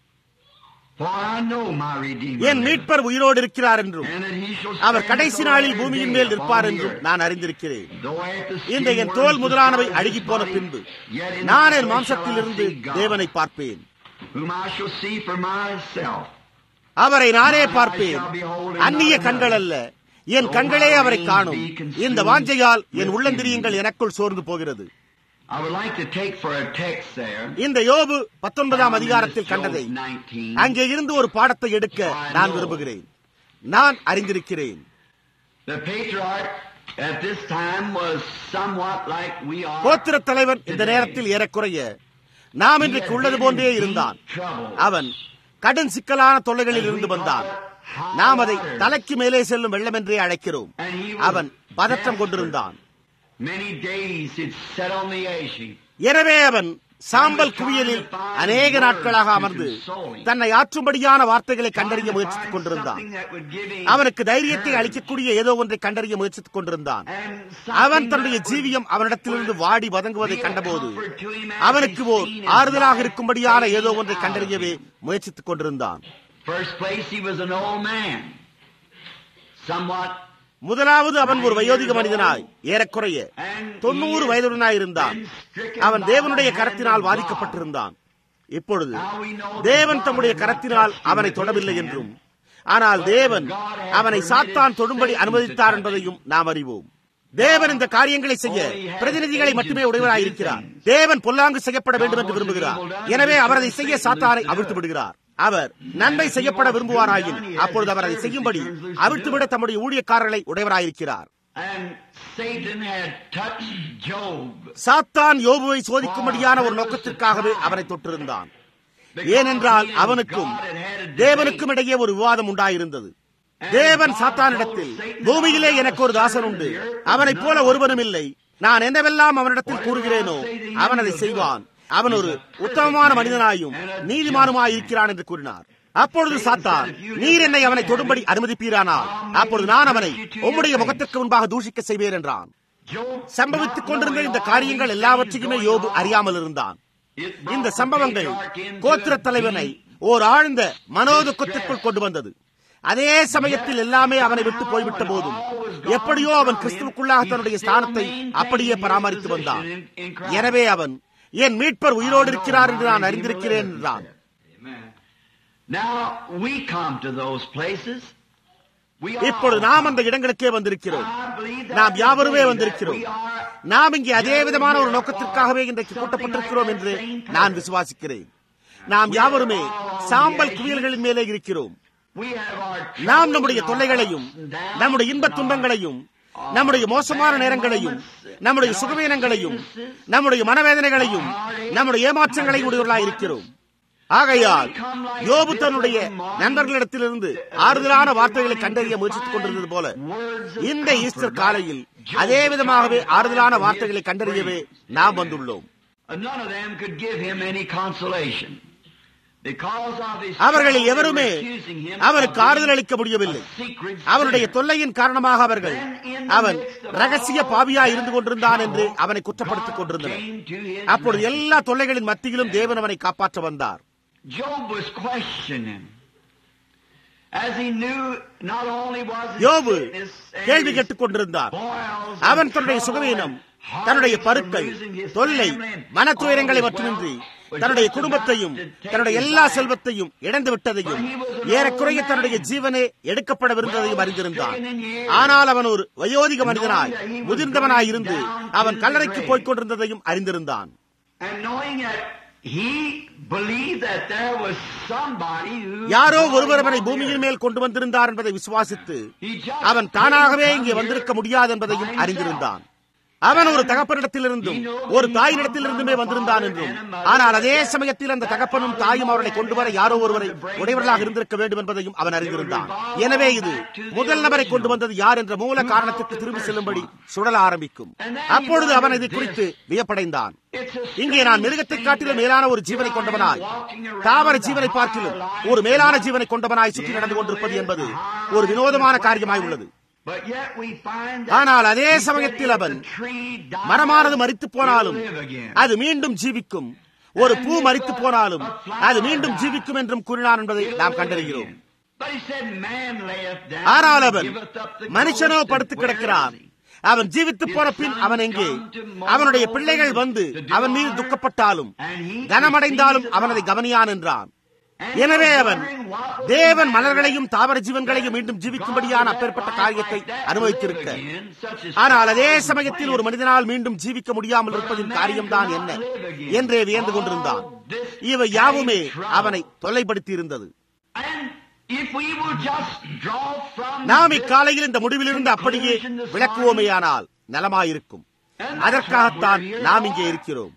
Speaker 1: என் மீட்பர் உயிரோடு இருக்கிறார் என்றும் அவர் கடைசி நாளில் பூமியின் மேல் நிற்பார் என்றும் நான் அறிந்திருக்கிறேன் இந்த என் தோல் முதலானவை அழுகி போன பின்பு நான் என் மாம்சத்திலிருந்து தேவனை பார்ப்பேன் அவரை நானே பார்ப்பேன் அந்நிய கண்கள் அல்ல என் கண்களே அவரை காணும் இந்த வாஞ்சையால் என் உள்ளந்திரியங்கள் எனக்குள் சோர்ந்து போகிறது இந்த யோபு பத்தொன்பதாம் அதிகாரத்தில் கண்டதை அங்கே இருந்து ஒரு பாடத்தை எடுக்க நான் விரும்புகிறேன் நான் அறிந்திருக்கிறேன் கோத்திர தலைவன் இந்த நேரத்தில் ஏறக்குறைய நாம் இன்றைக்கு உள்ளது போன்றே இருந்தான் அவன் கடும் சிக்கலான தொல்லைகளில் இருந்து வந்தான் நாம் அதை தலைக்கு மேலே செல்லும் வெள்ளம் என்றே அழைக்கிறோம் அவன் பதற்றம் கொண்டிருந்தான் எனவே அவன் சாம்பல் குவியலில் அநேக நாட்களாக அமர்ந்து தன்னை ஆற்றும்படியான வார்த்தைகளை கண்டறிய முயற்சித்துக் கொண்டிருந்தான் அவனுக்கு தைரியத்தை அளிக்கக்கூடிய ஏதோ ஒன்றை கண்டறிய முயற்சித்துக் கொண்டிருந்தான் அவன் தன்னுடைய ஜீவியம் அவனிடத்திலிருந்து வாடி வதங்குவதை கண்டபோது அவனுக்கு ஓர் ஆறுதலாக இருக்கும்படியான ஏதோ ஒன்றை கண்டறியவே முயற்சித்துக் கொண்டிருந்தான் முதலாவது அவன் ஒரு வயோதிக மனிதனாய் ஏறக்குறைய தொண்ணூறு வயதுடனாய் இருந்தான் அவன் தேவனுடைய கரத்தினால் பாதிக்கப்பட்டிருந்தான் இப்பொழுது தேவன் தம்முடைய கரத்தினால் அவனை தொடவில்லை என்றும் ஆனால் தேவன் அவனை சாத்தான் தொடும்படி அனுமதித்தார் என்பதையும் நாம் அறிவோம் தேவன் இந்த காரியங்களை செய்ய பிரதிநிதிகளை மட்டுமே உடையவராயிருக்கிறார் தேவன் பொல்லாங்கு செய்யப்பட வேண்டும் என்று விரும்புகிறார் எனவே அவர் அதை செய்ய சாத்தானை அவிழ்த்து விடுகிறார் அவர் நன்மை செய்யப்பட விரும்புவாராயின் அப்பொழுது அவர் அதை செய்யும்படி அவிழ்த்துவிட தம்முடைய ஊழியக்காரர்களை உடையவராயிருக்கிறார் சாத்தான் யோபுவை சோதிக்கும்படியான ஒரு நோக்கத்திற்காகவே அவரை தொட்டிருந்தான் ஏனென்றால் அவனுக்கும் தேவனுக்கும் இடையே ஒரு விவாதம் உண்டாயிருந்தது தேவன் சாத்தானிடத்தில் பூமியிலே எனக்கு ஒரு தாசன் உண்டு அவனைப் போல ஒருவனும் இல்லை நான் என்னவெல்லாம் அவனிடத்தில் கூறுகிறேனோ அவன் அதை செய்வான் அவன் ஒரு உத்தமமான மனிதனாயும் நீதிமானுமாய் இருக்கிறான் என்று கூறினார் அப்பொழுது சாத்தான் நீர் என்னை அவனை தொடும்படி அனுமதிப்பீரானால் அப்பொழுது நான் அவனை உம்முடைய முகத்திற்கு முன்பாக தூஷிக்க செய்வேன் என்றான் சம்பவித்துக் கொண்டிருந்த இந்த காரியங்கள் எல்லாவற்றையுமே யோபு அறியாமல் இருந்தான் இந்த சம்பவங்கள் கோத்திர தலைவனை ஓர் ஆழ்ந்த மனோதுக்கத்திற்குள் கொண்டு வந்தது அதே சமயத்தில் எல்லாமே அவனை விட்டு போய்விட்ட போதும் எப்படியோ அவன் கிறிஸ்துவுக்குள்ளாக தன்னுடைய ஸ்தானத்தை அப்படியே பராமரித்து வந்தான் எனவே அவன் என் மீட்பர் உயிரோடு இருக்கிறார் என்று நான் அறிந்திருக்கிறேன் என்றான் இப்பொழுது நாம் அந்த இடங்களுக்கே வந்திருக்கிறோம் நாம் யாவருமே வந்திருக்கிறோம் நாம் இங்கே அதே விதமான ஒரு நோக்கத்திற்காகவே இன்றைக்கு கூட்டப்பட்டிருக்கிறோம் என்று நான் விசுவாசிக்கிறேன் நாம் யாவருமே சாம்பல் குவியல்களின் மேலே இருக்கிறோம் நாம் நம்முடைய தொல்லைகளையும் நம்முடைய இன்பத் துன்பங்களையும் நம்முடைய மோசமான நேரங்களையும் நம்முடைய சுகவீனங்களையும் நம்முடைய மனவேதனைகளையும் நம்முடைய ஏமாற்றங்களையும் உடையவர்களாக இருக்கிறோம் ஆகையால் யோபு தன்னுடைய நண்பர்களிடத்திலிருந்து ஆறுதலான வார்த்தைகளை கண்டறிய முயற்சித்துக் கொண்டிருந்தது போல இந்த ஈஸ்டர் காலையில் அதே விதமாகவே ஆறுதலான வார்த்தைகளை கண்டறியவே நாம் வந்துள்ளோம் அவர்களில் எவருமே அவருக்கு ஆறுதல் அளிக்க முடியவில்லை அவருடைய தொல்லையின் காரணமாக அவர்கள் அவன் ரகசிய பாவியா இருந்து கொண்டிருந்தான் என்று அவனை குற்றப்படுத்திக் கொண்டிருந்தனர் அப்பொழுது எல்லா தொல்லைகளின் மத்தியிலும் தேவன் அவனை காப்பாற்ற வந்தார் யோபு கேள்வி கேட்டுக் கொண்டிருந்தார் அவன் தன்னுடைய சுகவீனம் தன்னுடைய பருக்கள் தொல்லை மன துயரங்களை மட்டுமின்றி தன்னுடைய குடும்பத்தையும் தன்னுடைய எல்லா செல்வத்தையும் இழந்து விட்டதையும் ஏறக்குறைய தன்னுடைய ஜீவனே எடுக்கப்படவிருந்ததையும் அறிந்திருந்தான் ஆனால் அவன் ஒரு வயோதிக மனிதனாய் முதிர்ந்தவனாய் இருந்து அவன் கல்லறைக்கு போய்க் கொண்டிருந்ததையும் அறிந்திருந்தான்
Speaker 3: he believed that there was somebody who
Speaker 1: யாரோ ஒருவர் அவனை பூமியின் மேல் கொண்டு வந்திருந்தார் என்பதை விசுவாசித்து அவன் தானாகவே இங்கே வந்திருக்க முடியாது என்பதையும் அறிந்திருந்தான் அவன் ஒரு தகப்பனிடத்திலிருந்தும் ஒரு தாயினிடத்திலிருந்துமே வந்திருந்தான் என்றும் ஆனால் அதே சமயத்தில் அந்த தகப்பனும் தாயும் அவர்களை கொண்டு வர யாரோ ஒருவரை உடையவர்களாக இருந்திருக்க வேண்டும் என்பதையும் அவன் அறிந்திருந்தான் எனவே இது முதல் நபரை கொண்டு வந்தது யார் என்ற மூல காரணத்திற்கு திரும்பி செல்லும்படி சுழல ஆரம்பிக்கும் அப்பொழுது அவன் இதை குறித்து வியப்படைந்தான் இங்கே நான் மிருகத்தை காட்டிலும் மேலான ஒரு ஜீவனை கொண்டவனாய் தாவர ஜீவனை பார்க்கிலும் ஒரு மேலான ஜீவனை கொண்டவனாய் சுற்றி நடந்து கொண்டிருப்பது என்பது ஒரு வினோதமான காரியமாய் உள்ளது
Speaker 3: But yet we find that
Speaker 1: ஆனால் அதே சமயத்தில் அவன்
Speaker 3: the tree died,
Speaker 1: மரமானது மறித்து போனாலும்
Speaker 3: will live again.
Speaker 1: அது மீண்டும் ஜீவிக்கும் ஒரு பூ மறித்து போனாலும் அது மீண்டும் ஜீவிக்கும் என்றும் கூறினான் என்பதை நாம் கண்டறிகிறோம்
Speaker 3: But he said, Man layeth down
Speaker 1: ஆனால்
Speaker 3: and
Speaker 1: அவன்
Speaker 3: giveth up the
Speaker 1: மனுஷனோ
Speaker 3: ghost,
Speaker 1: படுத்து
Speaker 3: and where
Speaker 1: கிடக்கிறான்
Speaker 3: is he?
Speaker 1: அவன் ஜீவித்து போன பின் அவன் எங்கே அவனுடைய பிள்ளைகள் வந்து அவன் மீது துக்கப்பட்டாலும் கனமடைந்தாலும் அவன் அதை கவனியான் என்றான் எனவே அவன் தேவன் மலர்களையும் தாவர ஜீவன்களையும் மீண்டும் ஜீவிக்கும்படியான அப்பேற்பட்ட காரியத்தை அனுபவித்திருக்க ஆனால் அதே சமயத்தில் ஒரு மனிதனால் மீண்டும் ஜீவிக்க முடியாமல் இருப்பதின் காரியம்தான் என்ன என்றே வியந்து கொண்டிருந்தான் இவை யாவுமே அவனை தொல்லைப்படுத்தி இருந்தது
Speaker 3: And if we will just draw from
Speaker 1: நாம்
Speaker 3: this
Speaker 1: இக்காலையில் இந்த முடிவிலிருந்து அப்படியே
Speaker 3: conclusion this
Speaker 1: விளக்குவோமேயானால் நலமாயிருக்கும் அதற்காகத்தான் நாம் இங்கே இருக்கிறோம்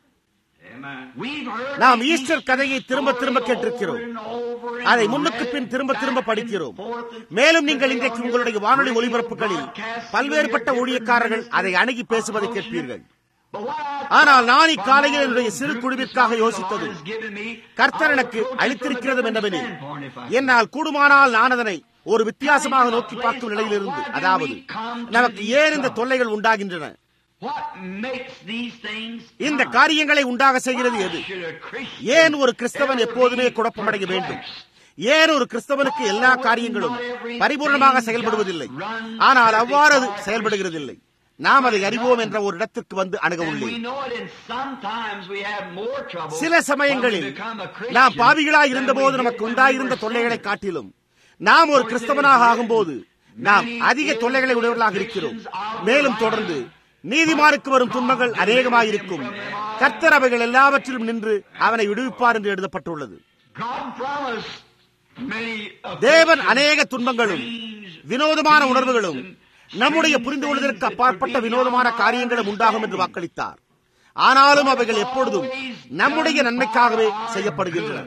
Speaker 3: We've heard
Speaker 1: நாம்
Speaker 3: the
Speaker 1: ஈஸ்டர்
Speaker 3: Easter
Speaker 1: கதையை திரும்ப திரும்ப
Speaker 3: story
Speaker 1: கேட்டிருக்கிறோம்
Speaker 3: over and over and
Speaker 1: அதை முன்னுக்கு
Speaker 3: read
Speaker 1: பின் திரும்ப திரும்ப
Speaker 3: back
Speaker 1: படிக்கிறோம்
Speaker 3: and forth and
Speaker 1: மேலும் நீங்கள்
Speaker 3: today
Speaker 1: இன்றைக்கு
Speaker 3: on
Speaker 1: உங்களுடைய
Speaker 3: your
Speaker 1: வானொலி
Speaker 3: radio
Speaker 1: ஒலிபரப்புகளில்
Speaker 3: broadcast,
Speaker 1: பல்வேறுபட்ட
Speaker 3: your
Speaker 1: ஊழியக்காரர்கள்
Speaker 3: different
Speaker 1: அதை அணுகி பேசுவதை
Speaker 3: ministers
Speaker 1: கேட்பீர்கள்
Speaker 3: But what I
Speaker 1: ஆனால் நான்
Speaker 3: from
Speaker 1: இக்காலையில்
Speaker 3: my
Speaker 1: என்னுடைய
Speaker 3: little
Speaker 1: சிறு
Speaker 3: group
Speaker 1: குழுவிற்காக
Speaker 3: this morning,
Speaker 1: யோசித்தது
Speaker 3: God has given me,
Speaker 1: கர்த்தர்
Speaker 3: I
Speaker 1: எனக்கு
Speaker 3: approach it from a
Speaker 1: அளித்திருக்கிறது
Speaker 3: different
Speaker 1: என்னவெனில்
Speaker 3: standpoint, if I can.
Speaker 1: என்னால் கூடுமானால் நான் அதனை ஒரு வித்தியாசமாக நோக்கி பார்க்கும் நிலையிலிருந்து அதாவது நமக்கு ஏன் இந்த தொல்லைகள் உண்டாகின்றன
Speaker 3: What makes these things
Speaker 1: இந்த
Speaker 3: come?
Speaker 1: காரியங்களை உண்டாக செய்கிறது
Speaker 3: Why
Speaker 1: எது
Speaker 3: should a Christian
Speaker 1: ஏன் ஒரு கிறிஸ்தவன்
Speaker 3: ever
Speaker 1: எப்போதுமே
Speaker 3: be
Speaker 1: குழப்பமடைய வேண்டும்
Speaker 3: perplexed?
Speaker 1: ஏன் ஒரு கிறிஸ்தவனுக்கு எல்லா காரியங்களும் பரிபூர்ணமாக செயல்படுவதில்லை ஆனால் அவ்வாறு அது செயல்படுகிறதில்லை நாம் அதை அறிவோம் என்ற ஒரு இடத்திற்கு வந்து அணுக
Speaker 3: And we
Speaker 1: உள்ளேன்
Speaker 3: know it, and sometimes we have more trouble
Speaker 1: சில சமயங்களில்
Speaker 3: when we become a Christian
Speaker 1: நாம் பாவிகளாய்
Speaker 3: than
Speaker 1: இருந்தபோது
Speaker 3: we did
Speaker 1: நமக்கு
Speaker 3: when we
Speaker 1: உண்டாயிருந்த
Speaker 3: were
Speaker 1: தொல்லைகளை
Speaker 3: sinners.
Speaker 1: காட்டிலும் நாம் ஒரு கிறிஸ்தவனாக ஆகும்போது நாம் அதிக தொல்லைகளை உடையவர்களாக இருக்கிறோம் மேலும் தொடர்ந்து நீதிமானுக்கு வரும் துன்பங்கள் அநேகமாயிருக்கும் கர்த்தர் அவைகள் எல்லாவற்றிலும் நின்று அவனை விடுவிப்பார் என்று எழுதப்பட்டுள்ளது
Speaker 3: God promised many
Speaker 1: தேவன்
Speaker 3: afflictions,
Speaker 1: அநேக துன்பங்களும்
Speaker 3: strange
Speaker 1: வினோதமான
Speaker 3: things
Speaker 1: உணர்வுகளும்
Speaker 3: and
Speaker 1: நம்முடைய
Speaker 3: strange
Speaker 1: புரிந்து
Speaker 3: things
Speaker 1: கொள்வதற்கு
Speaker 3: that
Speaker 1: அப்பாற்பட்ட
Speaker 3: would be
Speaker 1: வினோதமான
Speaker 3: beyond
Speaker 1: காரியங்களும்
Speaker 3: our
Speaker 1: உண்டாகும் என்று
Speaker 3: understanding.
Speaker 1: வாக்களித்தார் ஆனாலும் அவைகள் எப்பொழுதும் நம்முடைய நன்மைக்காகவே செய்யப்படுகின்றன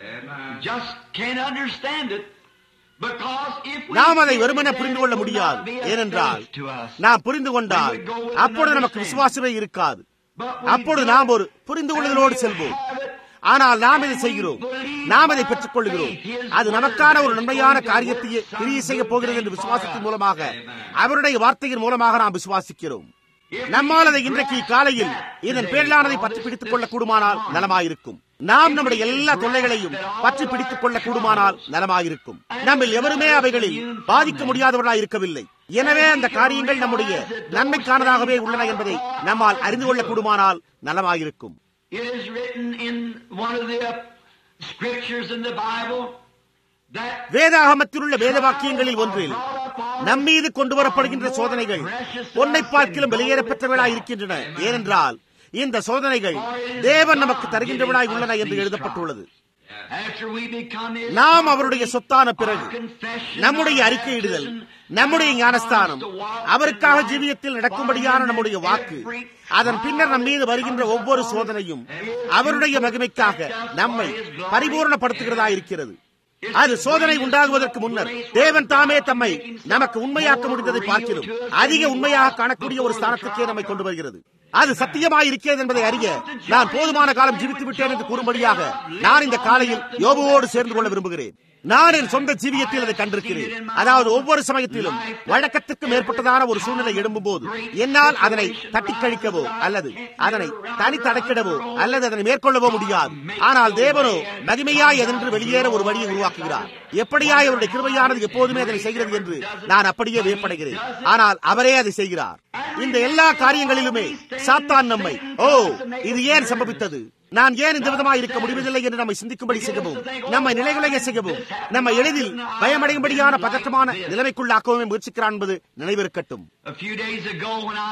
Speaker 3: Just can't understand it. Because if we
Speaker 1: நாம் அதை
Speaker 3: did
Speaker 1: வெறுமனே
Speaker 3: that,
Speaker 1: புரிந்து
Speaker 3: it
Speaker 1: கொள்ள
Speaker 3: would
Speaker 1: முடியாது
Speaker 3: not be a
Speaker 1: ஏனென்றால்
Speaker 3: faith to us.
Speaker 1: நாம் புரிந்து கொண்டால் அப்பொழுது நமக்கு விசுவாசமே இருக்காது அப்பொழுது நாம் ஒரு புரிந்து கொள்ளுதலோடு செல்வோம் ஆனால் நாம் இதை செய்கிறோம் நாம் அதை பெற்றுக் கொள்கிறோம் அது நமக்கான ஒரு நன்மையான காரியத்தையே கிரியை செய்ய போகிறது என்று விசுவாசத்தின் மூலமாக அவருடைய வார்த்தையின் மூலமாக நாம் விசுவாசிக்கிறோம் நம்மால் அதை இன்றைக்கு காலையில் இதன் பேரிலானதை பற்றி பிடித்துக் கொள்ள கூடுமானால் நலமாயிருக்கும் நாம் நம்முடைய எல்லா தொல்லைகளையும் பற்றி பிடித்துக் கொள்ள கூடுமானால் நலமாயிருக்கும் நம்மில் எவருமே அவைகளில் பாதிக்க முடியாதவர்களாய் இருக்கவில்லை எனவே அந்த காரியங்கள் நம்முடைய நன்மைக்கானதாகவே உள்ளன என்பதை நம்மால் அறிந்து கொள்ள கூடுமானால் நலமாயிருக்கும்
Speaker 3: It is written in one of the scriptures in the Bible that
Speaker 1: வேதாகமத்தில் உள்ள வேத வாக்கியங்களில் ஒன்றில் நம்மீது கொண்டு வரப்படுகின்ற சோதனைகள் பொன்னை பார்க்கிலும் வெளியேறப் பெற்றவர்களாய் இருக்கின்றன ஏனென்றால் இந்த சோதனைகள் தேவன் நமக்கு தருகின்றவனாய் உள்ளன என்று எழுதப்பட்டுள்ளது
Speaker 3: after we become his
Speaker 1: நாம் அவருடைய சொத்தான பிறகு
Speaker 3: our confession,
Speaker 1: நம்முடைய
Speaker 3: our
Speaker 1: அறிக்கையிடுதல்
Speaker 3: baptism,
Speaker 1: நம்முடைய
Speaker 3: our
Speaker 1: ஞானஸ்தானம்
Speaker 3: promise to walk
Speaker 1: அவருக்காக
Speaker 3: in life,
Speaker 1: ஜீவியத்தில் நடக்கும்படியான நம்முடைய வாக்கு அதன் பின்னர் நம் மீது வருகின்ற ஒவ்வொரு சோதனையும் அவருடைய மகிமைக்காக நம்மை பரிபூர்ணப்படுத்துகிறதா இருக்கிறது அது சோதனை உண்டாகுவதற்கு முன்னர் தேவன் தாமே தம்மை நமக்கு உண்மையாக்க முடிந்ததை பார்க்கிறோம் அதிக உண்மையாக காணக்கூடிய ஒரு ஸ்தானத்துக்கே நம்மை கொண்டு வருகிறது அது சத்தியமாய் இருக்கிறது என்பதை அறிய நான் போதுமான காலம் ஜீவித்து விட்டேன் என்று கூறும்படியாக நான் இந்த காலையில் யோபுவோடு சேர்ந்து கொள்ள விரும்புகிறேன் நான் என் சொந்த ஜீவியத்தில் அதை கண்டிருக்கிறேன் அதாவது ஒவ்வொரு சமயத்திலும் வழக்கத்துக்கு மேற்பட்டதான ஒரு சூழ்நிலை எழும்பும் போது என்னால் அதனை தட்டி கழிக்கவோ அல்லது அதனை தனி தடக்கிடவோ அல்லது அதனை மேற்கொள்ளவோ முடியாது ஆனால் தேவனோ மகிமையாய் அதென்று வெளியேற ஒரு வழியை உருவாக்குகிறார் எப்படியாய் அவருடைய கிருபையானது எப்போதுமே அதனை செய்கிறது என்று நான் அப்படியே வியப்படைகிறேன் ஆனால் அவரே அதை செய்கிறார் இந்த எல்லா காரியங்களிலுமே சாத்தான் நம்மை ஓ இது ஏன் சம்பவித்தது நான் ஏன் இந்த விதமாக இருக்க முடிவதில்லை என்று நம்மை சிந்திக்கும்படி செய்யவும் நம்மை நிலைகுலைய செய்யவும் நம்ம எளிதில் பயமடையும்படியான பதற்றமான நிலைமைக்குள்ளாக்கவே முயற்சிக்கிறான் என்பது நினைவிருக்கட்டும்
Speaker 3: A few days ago when I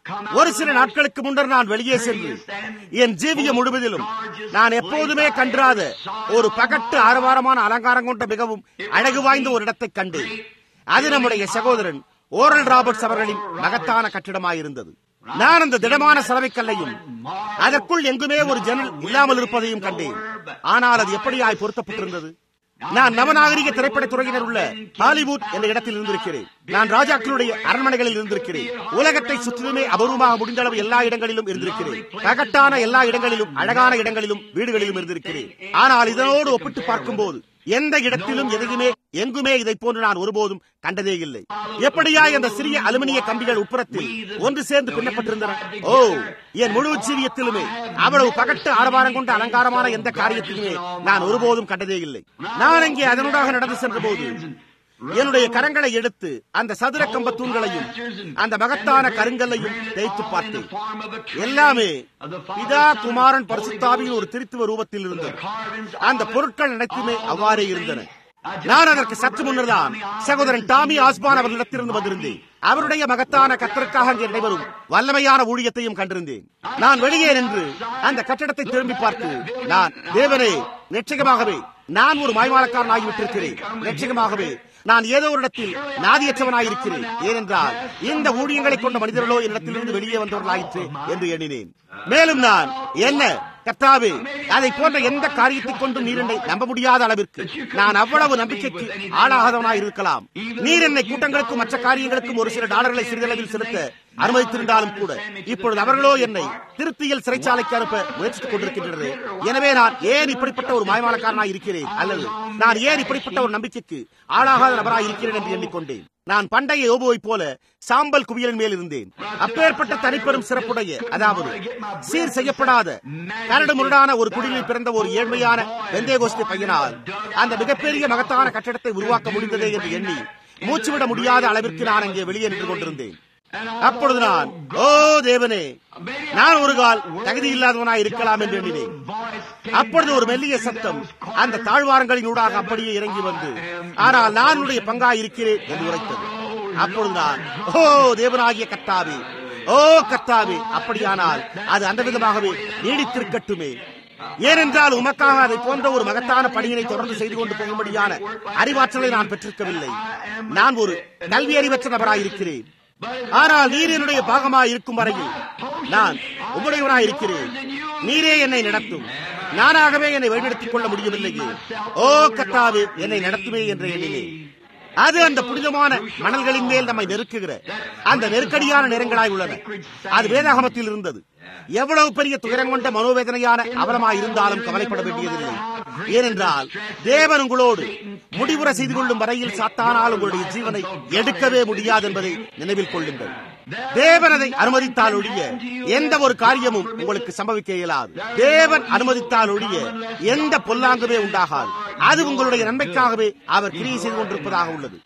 Speaker 1: ஒரு சில நாட்களுக்கு முன்னர் நான் வெளியே சென்று என் ஜீவியம் முழுவதிலும் நான் எப்போதுமே கன்றாத ஒரு பகட்டு ஆரவாரமான அலங்காரம் கொண்ட மிகவும் அழகு வாய்ந்த ஒரு இடத்தை கண்டேன் அது நம்முடைய சகோதரன் ஓரல் ராபர்ட்ஸ் அவர்களின் மகத்தான கட்டிடமாயிருந்தது நான் அந்த திடமான சலவைக்கல்லையும் அதற்குள் எங்குமே ஒரு ஜன்னல் இல்லாமல் இருப்பதையும் கண்டேன் ஆனால் அது எப்படியாய் பொருத்தப்பட்டிருந்தது நான் நவநாகரிக திரைப்பட துறையினர் உள்ள ஹாலிவுட் என்ற இடத்தில் இருந்திருக்கிறேன் நான் ராஜாக்களுடைய அரண்மனைகளில் இருந்திருக்கிறேன் உலகத்தை சுற்றிலுமே அபூர்வமாக முடிந்த அளவு எல்லா இடங்களிலும் இருந்திருக்கிறேன் பகட்டான எல்லா இடங்களிலும் அழகான இடங்களிலும் வீடுகளிலும் இருந்திருக்கிறேன் ஆனால் இதனோடு ஒப்பிட்டு பார்க்கும்போது எந்த இடத்திலும் எதையுமே எங்குமே இதை போன்று நான் ஒருபோதும் கண்டதே இல்லை எப்படியா அந்த சிறிய அலுமினிய கம்பிகள் உட்புறத்தில் ஒன்று சேர்ந்து பின்னப்பட்டிருந்தன ஓ என் முழு ஜீவியத்திலுமே அவ்வளவு பகட்டு ஆரவாரம் கொண்ட அலங்காரமான எந்த காரியத்திலுமே நான் ஒருபோதும் கண்டதே இல்லை நான் அங்கே அதனூடாக நடந்து சென்ற போது என்னுடைய கரங்களை எடுத்து அந்த சதுர கம்ப தூண்களையும் அந்த மகத்தான கருங்கல்லையும் தேய்த்து பார்த்தேன் எல்லாமே பிதா குமாரன் பரிசுத்தாவின் ஒரு திருத்துவ ரூபத்தில் இருந்தது அந்த பொருட்கள் அனைத்துமே அவ்வாறே இருந்தன நான் அதற்கு சற்று முன்னர்தான் சகோதரன் டாமி ஆஸ்பான் அவர்களிடத்திலிருந்து வந்திருந்தேன் அவருடைய மகத்தான கத்தருக்காக அங்கே நடைபெறும் வல்லமையான ஊழியத்தையும் கண்டிருந்தேன் நான் வெளியே நின்று அந்த கட்டடத்தை திரும்பி பார்த்து நான் தேவனே நிச்சயமாகவே நான் ஒரு மாய்மாலக்காரன் ஆகிவிட்டிருக்கிறேன் நிச்சயமாகவே நான் ஏதோ ஒரு இடத்தில் நாதியற்றவனாயிருக்கிறேன் ஏனென்றால் இந்த ஊழியங்களை கொண்ட மனிதர்களோ என்னிடத்திலிருந்து வெளியே வந்தவர்களாயிற்று என்று எண்ணினேன் மேலும் நான் என்ன கர்த்தாவே அதை போன்ற எந்த காரியத்தை கொண்டும் நீர் என்னை நம்ப முடியாத அளவிற்கு நான் அவ்வளவு நம்பிக்கைக்கு ஆளாகாதவனாய் இருக்கலாம் நீர் என்னை கூட்டங்களுக்கும் மற்ற காரியங்களுக்கும் ஒரு சில டாலர்களை சிறிதளவில் செலுத்த அனுமதித்திருந்தாலும் கூட இப்பொழுது அவர்களோ என்னை திருப்தியில் சிறைச்சாலைக்கு அனுப்ப முயற்சித்துக் கொண்டிருக்கின்றனர் எனவே நான் ஏன் இப்படிப்பட்ட ஒரு மாயமானக்காரனாய் இருக்கிறேன் அல்லது நான் ஏன் இப்படிப்பட்ட ஒரு நம்பிக்கைக்கு ஆளாகாத நபராய் இருக்கிறேன் என்று எண்ணிக்கொண்டேன் நான் பண்டைய யோபுவை போல சாம்பல் குவியலின் மேல் இருந்தேன் அப்பேற்பட்ட தனிப்பெரும் சிறப்புடைய அதாவது சீர் செய்யப்படாத கரடு முரடான ஒரு குடிலில் பிறந்த ஒரு ஏழ்மையான வெந்தேகோஸ்தி பையனால் அந்த மிகப்பெரிய மகத்தான கட்டடத்தை உருவாக்க முடிந்ததே என்று எண்ணி மூச்சுவிட முடியாத அளவிற்கு நான் அங்கே வெளியே நின்று கொண்டிருந்தேன் அப்பொழுது நான் ஓ தேவனே நான் ஒரு கால் தகுதி இல்லாதவனாய் இருக்கலாம் என்று எண்ணினேன் அப்பொழுது ஒரு மெல்லிய சத்தம் அந்த தாழ்வாரங்களின் ஊடாக அப்படியே இறங்கி வந்து ஆனால் நான் உடைய பங்காய் இருக்கிறேன் என்று உரைத்தது அப்பொழுது நான் ஓ தேவனாகிய கத்தாவே ஓ கத்தாவே அப்படியானால் அது அந்த விதமாகவே நீடித்திருக்கட்டுமே ஏனென்றால் உமக்காக அதை போன்ற ஒரு மகத்தான பணியினை தொடர்ந்து செய்து கொண்டு போகும்படியான அறிவாற்றலை நான் பெற்றிருக்கவில்லை நான் ஒரு கல்வி அறிவற்ற நபராயிருக்கிறேன் ஆனால் நீர் என்னுடைய பாகமாய் இருக்கும் வரையில் நான் உம்முடையவனாய் இருக்கிறேன் நீரே என்னை நடத்தும் நானாகவே என்னை வழிநடத்திக் கொள்ள முடியவில்லையே ஓ கத்தாவே என்னை நடத்துமே என்று எண்ணினேன் அது அந்த புனிதமான மணல்களின் மேல் நம்மை நெருக்குகிற அந்த நெருக்கடியான நேரங்களாய் உள்ளன அது வேதாகமத்தில் இருந்தது எவ்வளவு பெரிய துயரம் கொண்ட மனோவேதனையான அவலமாய் இருந்தாலும் கவலைப்பட வேண்டியதில்லை ஏனென்றால் தேவன் உங்களோடு முடிவுற செய்து கொள்ளும் வரையில் சாத்தானால் உங்களுடைய ஜீவனை எடுக்கவே முடியாது என்பதை நினைவில் கொள்ளுங்கள் தேவன் அதை அனுமதித்தால் ஒழிய எந்த ஒரு காரியமும் உங்களுக்கு சம்பவிக்க இயலாது தேவன் அனுமதித்தால் ஒழிய எந்த பொல்லாங்குமே உண்டாகாது அது உங்களுடைய நன்மைக்காகவே அவர் கிரியை செய்து கொண்டிருப்பதாக உள்ளது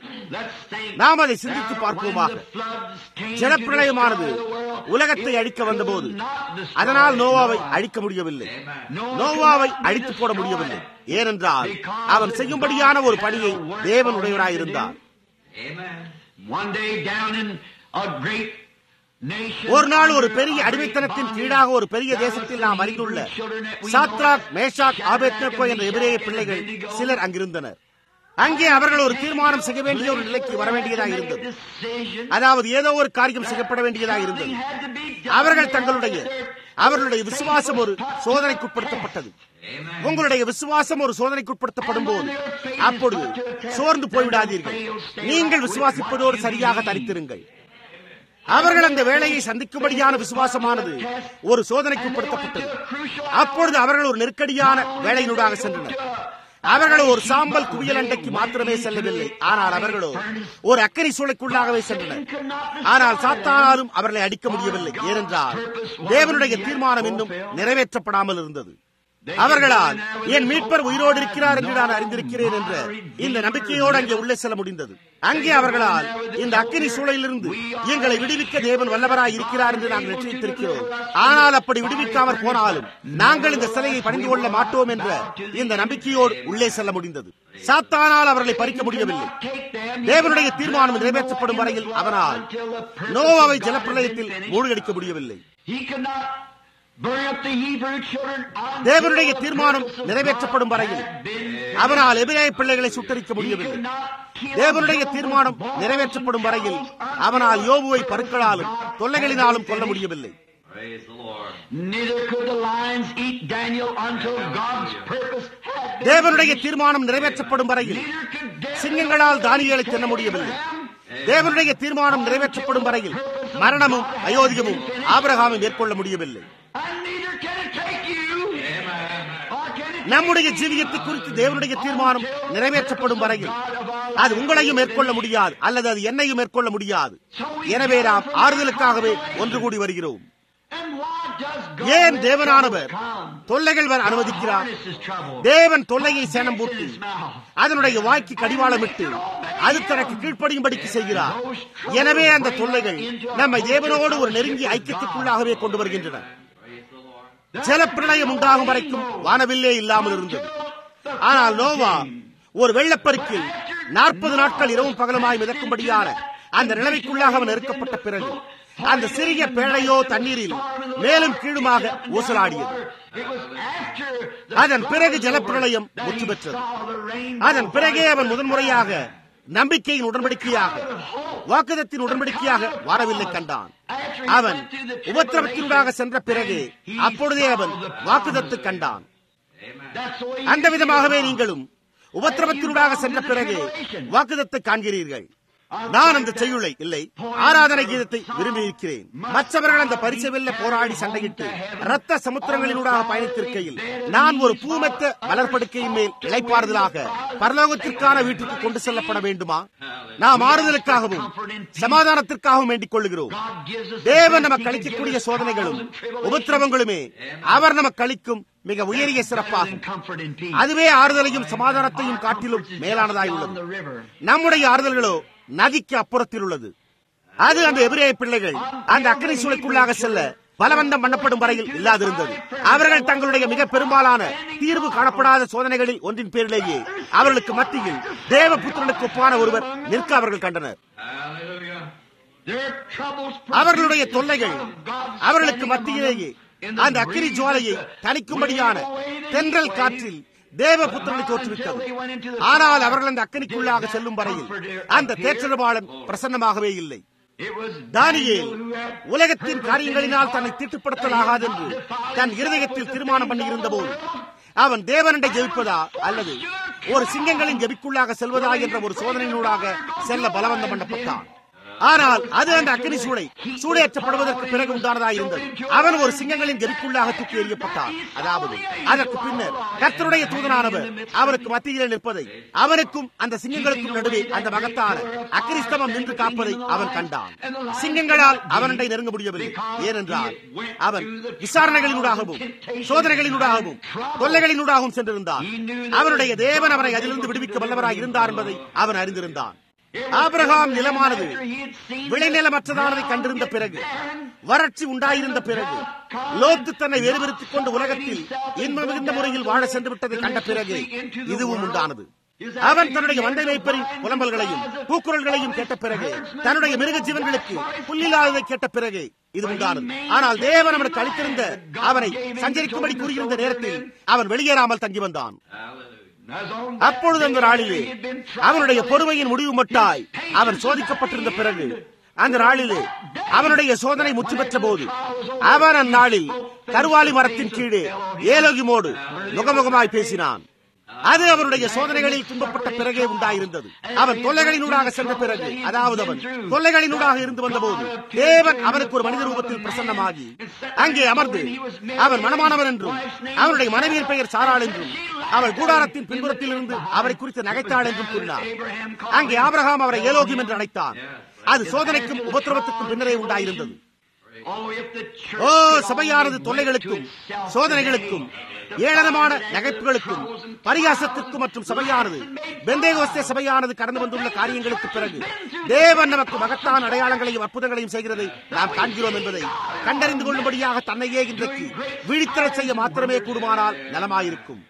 Speaker 1: நாம் அதை சிந்தித்து பார்ப்போமாக ஜலப்பிரளயமானது உலகத்தை அழிக்க வந்தபோது அதனால் நோவாவை அழிக்க முடியவில்லை நோவாவை அழித்து போட முடியவில்லை ஏனென்றால் அவன் செய்யும்படியான ஒரு பணியை தேவன் உடையவராயிருந்தார் ஒரு நாள் ஒரு பெரிய அடிமைத்தனத்தின் கீழாக ஒரு பெரிய தேசத்தில் நாம் அறிந்துள்ள சாத்ராக் மேஷாக் ஆபேத்னகோ என்ற எபிரேய பிள்ளைகள் சிலர் அங்கிருந்தனர் அங்கே அவர்கள் ஒரு தீர்மானம் செய்ய வேண்டிய ஒரு நிலைக்கு வர வேண்டியதாக இருந்தது அதாவது ஏதோ ஒரு காரியம் செய்யப்பட வேண்டியதாக இருந்தது அவர்கள் தங்களுடைய அவர்களுடைய விசுவாசம் ஒரு சோதனைக்குட்படுத்தப்பட்டது உங்களுடைய விசுவாசம் ஒரு சோதனைக்குட்படுத்தப்படும் போது அப்பொழுது சோர்ந்து போய்விடாதீர்கள் நீங்கள் விசுவாசிப்பதோடு சரியாக தரித்திருங்கள் அவர்கள் அந்த வேலையை சந்திக்கும்படியான விசுவாசமானது ஒரு சோதனைக்குட்படுத்தப்பட்டது அப்பொழுது அவர்கள் ஒரு நெருக்கடியான வேலையினூடாக சென்றனர் அவர்களோ ஒரு சாம்பல் குவியல் அண்டைக்கு மாத்திரமே செல்லவில்லை ஆனால் அவர்களோ ஒரு அக்கறை சூளைக்குள்ளாகவே சென்றனர் ஆனால் சாத்தானாலும் அவர்களை அடிக்க முடியவில்லை ஏனென்றால் தேவனுடைய தீர்மானம் இன்னும் நிறைவேற்றப்படாமல் இருந்தது அவர்களால் என் மீட்பர் உயிரோடு இருக்கிறார் என்று நான் அறிந்திருக்கிறேன் என்ற இந்த நம்பிக்கையோடு அங்கே உள்ளே செல்ல முடிந்தது அங்கே அவர்களால் இந்த அக்கினி சூழலிலிருந்து எங்களை விடுவிக்க தேவன் வல்லவராய் இருக்கிறார் என்று நாங்கள் நிச்சயித்திருக்கிறோம் ஆனால் அப்படி விடுவிக்காமற் போனாலும் நாங்கள் இந்த சிலையை பணிந்து கொள்ள மாட்டோம் என்ற இந்த நம்பிக்கையோடு உள்ளே செல்ல முடிந்தது சாத்தானால் அவர்களை பறிக்க முடியவில்லை தேவனுடைய தீர்மானம் நிறைவேற்றப்படும் வரையில் அவனால் நோவாவை ஜலப்பிரளயத்தில் மூழ்கடிக்க முடியவில்லை தேவனுடைய தீர்மானம் நிறைவேற்றப்படும் வரையில் அவனால் எபிரேய பிள்ளைகளை சுட்டரிக்க முடியவில்லை தேவனுடைய தீர்மானம் நிறைவேற்றப்படும் வரையில் அவனால் யோபுவை பருக்களாலும் தொல்லைகளினாலும் கொல்ல முடியவில்லை தேவனுடைய தீர்மானம் நிறைவேற்றப்படும் வரையில் சிங்கங்களால் தானியலை தின்ன முடியவில்லை தேவனுடைய தீர்மானம் நிறைவேற்றப்படும் வரையில் மரணமும் அயோத்தியமும் ஆபரகாமை மேற்கொள்ள முடியவில்லை நம்முடைய ஜீவியத்தை குறித்து தேவனுடைய தீர்மானம் நிறைவேற்றப்படும் வரையில் அது உங்களையும் மேற்கொள்ள முடியாது அல்லது அது என்னையும் மேற்கொள்ள முடியாது எனவே நாம் ஆறுதலுக்காகவே ஒன்று கூடி வருகிறோம் ஏன் தேவனானவர் தொல்லைகள் வர அனுமதிக்கிறார் தேவன் தொல்லையை சேனம் போட்டு அதனுடைய வாய்க்கு கடிவாளமிட்டு அது தனக்கு கீழ்ப்படியும்படிக்கு செய்கிறார் எனவே அந்த தொல்லைகள் நம்மை தேவனோடு ஒரு நெருங்கிய ஐக்கியத்துக்குள்ளாகவே கொண்டு வருகின்றன ஜலப்பிரளயம் உண்டாகும் வரைக்கும் வானவில்லே இல்லாமல் இருந்தது ஆனால் நோவா ஒரு வெள்ளப்பெருக்கில் நாற்பது நாட்கள் இரவும் பகலுமாய் மிதக்கும்படியான அந்த நிலைமைக்குள்ளாக அவன் நெருக்கப்பட்ட பிறகு அந்த சிறிய பேழையோ தண்ணீரில் மேலும் கீழுமாக ஊசலாடியது அதன் பிறகு ஜலப்பிரளயம் முற்று பெற்றது அதன் பிறகே அவன் முதன்முறையாக நம்பிக்கையின் உடன்படிக்கையாக வாக்குதத்தின் உடன்படிக்கையாக வரவில்லை கண்டான் அவன் உபத்திரவத்தினூடாக சென்ற பிறகு அப்பொழுதே அவன் வாக்குதத்து கண்டான் அந்த விதமாகவே நீங்களும் உபத்திரவத்தினூடாக சென்ற பிறகு வாக்குதத்தை காண்கிறீர்கள் நான் அந்த செய்யுளை இல்லை ஆராதனை கீதத்தை விரும்பி இருக்கிறேன் மற்றவர்கள் அந்த பரிசு வெல்ல போராடி சண்டையிட்டு ரத்த சமுத்திரங்களினூடாக பயணித்திருக்கையில் நான் ஒரு பூமெத்த மலர்படுக்கையின் மேல் இழைப்பாறுதலாக பரலோகத்திற்கான வீட்டுக்கு கொண்டு செல்லப்பட வேண்டுமா நாம் ஆறுதலுக்காகவும் சமாதானத்திற்காகவும் வேண்டிக் கொள்ளுகிறோம் தேவன் நமக்கு அளிக்கக்கூடிய சோதனைகளும் உபத்திரவங்களுமே அவர் நமக்கு அளிக்கும் மிக உயரிய சிறப்பாகும் அதுவே ஆறுதலையும் சமாதானத்தையும் காட்டிலும் மேலானதாய் உள்ளது நம்முடைய ஆறுதல்களோ நதிக்கு அப்புறத்தில் உள்ளது அது அந்த எபிரேய பிள்ளைகள் அந்த அக்கறை சூளைக்குள்ளாக செல்ல பலவந்தம் பண்ணப்படும் வரையில் இல்லாதிருந்தது அவர்கள் தங்களுடைய மிக பெரும்பாலான தீர்வு காணப்படாத சோதனைகளில் ஒன்றின் பேரிலேயே அவர்களுக்கு மத்தியில் தேவ புத்திரனுக்கு ஒப்பான ஒருவர் நிற்க அவர்கள் கண்டனர் அவர்களுடைய தொல்லைகள் அவர்களுக்கு மத்தியிலேயே அந்த அக்கினி ஜுவாலையை தணிக்கும்படியான தென்றல் காற்றில் தேவபுத்திரனை தோற்றுவித்தது ஆனால் அவர்கள் அந்த அக்கனிக்குள்ளாக செல்லும் வரையில் அந்த தேற்றரபாளன் பிரசன்னமாகவே இல்லை தானியேல் உலகத்தின் காரியங்களினால் தன்னை திட்டுப்படுத்தலாகாது என்று தன் இருதயத்தில் தீர்மானம் பண்ணியிருந்த போது அவன் தேவனண்டை ஜெயிப்பதா அல்லது ஒரு சிங்கங்களின் ஜெபிக்குள்ளாக செல்வதா என்ற ஒரு சோதனையினூடாக செல்ல பலவந்தம் பண்ணப்பட்டான் ஆனால் அது அந்த அக்னி சூளை சூடையற்றப்படுவதற்கு பிறகு உண்டானதாக இருந்தது அவன் ஒரு சிங்கங்களின் கெருக்குள்ளாக தூக்கி எறியப்பட்டான் அதாவது அதற்கு பின்னர் கர்த்தருடைய தூதனானவர் அவனுக்கு மத்தியிலே நிற்பதை அவனுக்கும் அந்த சிங்கங்களுக்கும் நடுவே அந்த மகத்தான அக்னிஸ்தமம் நின்று காப்பதை அவன் கண்டான் சிங்கங்களால் அவனண்டை நெருங்க முடியவில்லை ஏனென்றால் அவன் விசாரணைகளினூடாகவும் சோதனைகளினூடாகவும் தொல்லைகளினூடாகவும் சென்றிருந்தான் அவனுடைய தேவன் அவனை அதிலிருந்து விடுவிக்க வல்லவராக இருந்தார் என்பதை அவன் அறிந்திருந்தான் ஆபிரகாம் நிலமானது விளைநிலமற்றதானதை கண்டிருந்த பிறகு வறட்சி உண்டாயிருந்த பிறகு லோத்து தன்னை வேறுபடுத்திக் கொண்டு உலகத்தில் இன்ப மிகுந்த முறையில் வாழ சென்று விட்டதை கண்ட பிறகு இதுவும் உண்டானது அவன் தன்னுடைய மண்டை வைப்பரின் புலம்பல்களையும் பூக்குரல்களையும் கேட்ட பிறகு தன்னுடைய மிருக ஜீவன்களுக்கு புல்லில்லாததை கேட்ட பிறகு இது உண்டானது ஆனால் தேவன் அவனுக்கு அளித்திருந்த அவனை சஞ்சரிக்கும்படி கூறியிருந்த நேரத்தில் அவன் வெளியேறாமல் தங்கி வந்தான் அப்பொழுது அந்த நாளிலே அவனுடைய பொறுமையின் முடிவு மட்டாய் அவன் சோதிக்கப்பட்டிருந்த பிறகு அந்த நாளிலே அவனுடைய சோதனை முற்று பெற்ற போது அவன் அந்நாளில் கருவாலி மரத்தின் கீழே ஏலோகிமோடு முகமுகமாய் பேசினான் அது அவனுடைய சோதனைகளில் துன்பப்பட்ட பிறகே உண்டாயிருந்தது அவன் தொல்லைகளினூடாக சென்ற பிறகு அதாவது அவன் தொல்லைகளினூடாக இருந்து வந்தபோது தேவன் அவனுக்கு ஒரு மனித ரூபத்தில் பிரசன்னமாகி அங்கே அமர்ந்து அவன் மனமானவன் என்றும் அவனுடைய மனைவியின் பெயர் சாராள் என்றும் அவள் கூடாரத்தின் பின்புறத்தில் இருந்து அவரை குறித்து நகைத்தாள் என்றும் கூறினார் அங்கே ஆபிரகாம் அவரை ஏலோகியம் என்று அழைத்தான் அது சோதனைக்கும் உபத்திரவத்துக்கும் பின்னரே உண்டாயிருந்தது ஓ சபையானது தொல்லைகளுக்கும் சோதனைகளுக்கும் ஏளனமான நகைப்புகளுக்கும் பரிகாசத்திற்கும் மற்றும் சபையானது பெந்தேகோஸ்தே சபையானது கடந்து வந்துள்ள காரியங்களுக்கு பிறகு தேவன் நமக்கு மகத்தான அடையாளங்களையும் அற்புதங்களையும் செய்கிறதை நாம் காண்கிறோம் என்பதை கண்டறிந்து கொள்ளும்படியாக தன்னையே இன்றைக்கு விழித்தரச் செய்ய மாத்திரமே கூடுமானால் நலமாயிருக்கும்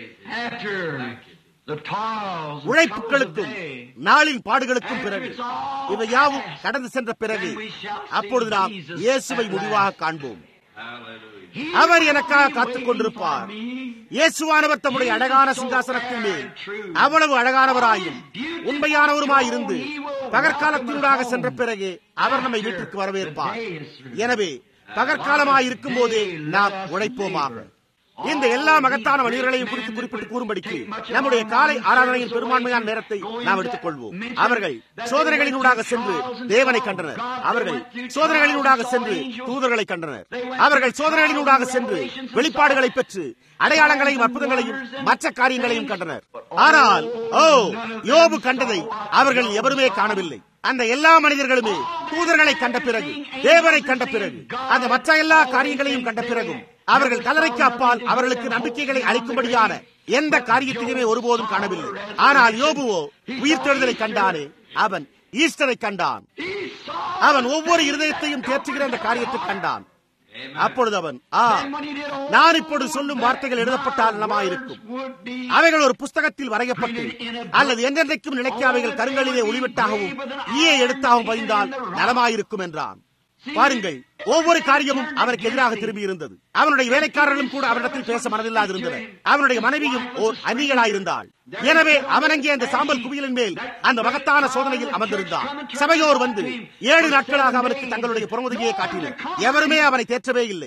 Speaker 1: உழைப்புகளுக்கும் நாளின் பாடுகளுக்கும் பிறகு இவை யாவும் கடந்து சென்ற பிறகு அப்பொழுது நாம் இயேசுவை முடிவாக காண்போம் அவர் எனக்காக காத்துக் கொண்டிருப்பார் இயேசுவானவர் தம்முடைய அழகான சிங்காசனத்தின் மேல் அவ்வளவு அழகானவராயும் உண்மையானவருமாயிருந்து பகற்காலத்தினூடாக சென்ற பிறகு அவர் நம்மை வீட்டிற்கு வரவேற்பார் எனவே பகற்காலமாயிருக்கும் போதே நாம் உழைப்போமாக இந்த எல்லா மகத்தான மனிதர்களையும் குறித்து குறிப்பிட்டு கூறும்படிக்கு நம்முடைய காலை ஆராதனையின் பெரும்பான்மையான நேரத்தை நாம் எடுத்துக் கொள்வோம் அவர்கள் சோதனைகளினூடாக சென்று தேவனை கண்டனர் அவர்கள் சோதனைகளினூடாக சென்று தூதர்களை கண்டனர் அவர்கள் சோதனைகளினூடாக சென்று வெளிப்பாடுகளை பெற்று அடையாளங்களையும் அற்புதங்களையும் மற்ற காரியங்களையும் கண்டனர் ஆனால் ஓ யோபு கண்டதை அவர்கள் எவருமே காணவில்லை அந்த எல்லா மனிதர்களுமே தூதர்களை கண்ட பிறகு தேவனை கண்ட பிறகு அந்த மற்ற எல்லா காரியங்களையும் கண்ட பிறகும் அவர்கள் கலரைக்கு அப்பால் அவர்களுக்கு நம்பிக்கைகளை அளிக்கும்படியான எந்த காரியத்தையுமே ஒருபோதும் காணவில்லை ஆனால் யோபுவோ உயிர்த்தெழுதலை கண்டானே அவன் ஈஸ்டரை கண்டான் அவன் ஒவ்வொரு இருதயத்தையும் தேற்றுகிற அந்த காரியத்தை கண்டான் அப்பொழுது அவன் ஆ நான் இப்பொழுது சொல்லும் வார்த்தைகள் எழுதப்பட்டால் நலமாயிருக்கும் அவைகள் ஒரு புஸ்தகத்தில் வரையப்பட்டு அல்லது என்றென்றைக்கும் நினைக்க அவைகள் கருங்களிலே ஒளிவிட்டாகவும் ஈயை எடுத்தாகவும் பதிந்தால் நலமாயிருக்கும் என்றான் பாருங்கள் ஒவ்வொரு காரியமும் அவருக்கு எதிராக திரும்பி இருந்தது அவனுடைய வேலைக்காரர்களும் கூட அவரிடத்தில் பேச மனதில்லாதிருந்தனர் அவனுடைய மனைவியும் ஓர் அந்நியலாயிருந்தாள் எனவே அவன் அங்கே அந்த சாம்பல் குவியலின் மேல் அந்த மகத்தான சோதனையில் அமர்ந்திருந்தான் சபையோர் வந்து ஏழு நாட்களாக அவனுக்கு தங்களுடைய புறமுதுகையை காட்டினர் எவருமே அவனை தேற்றவே இல்லை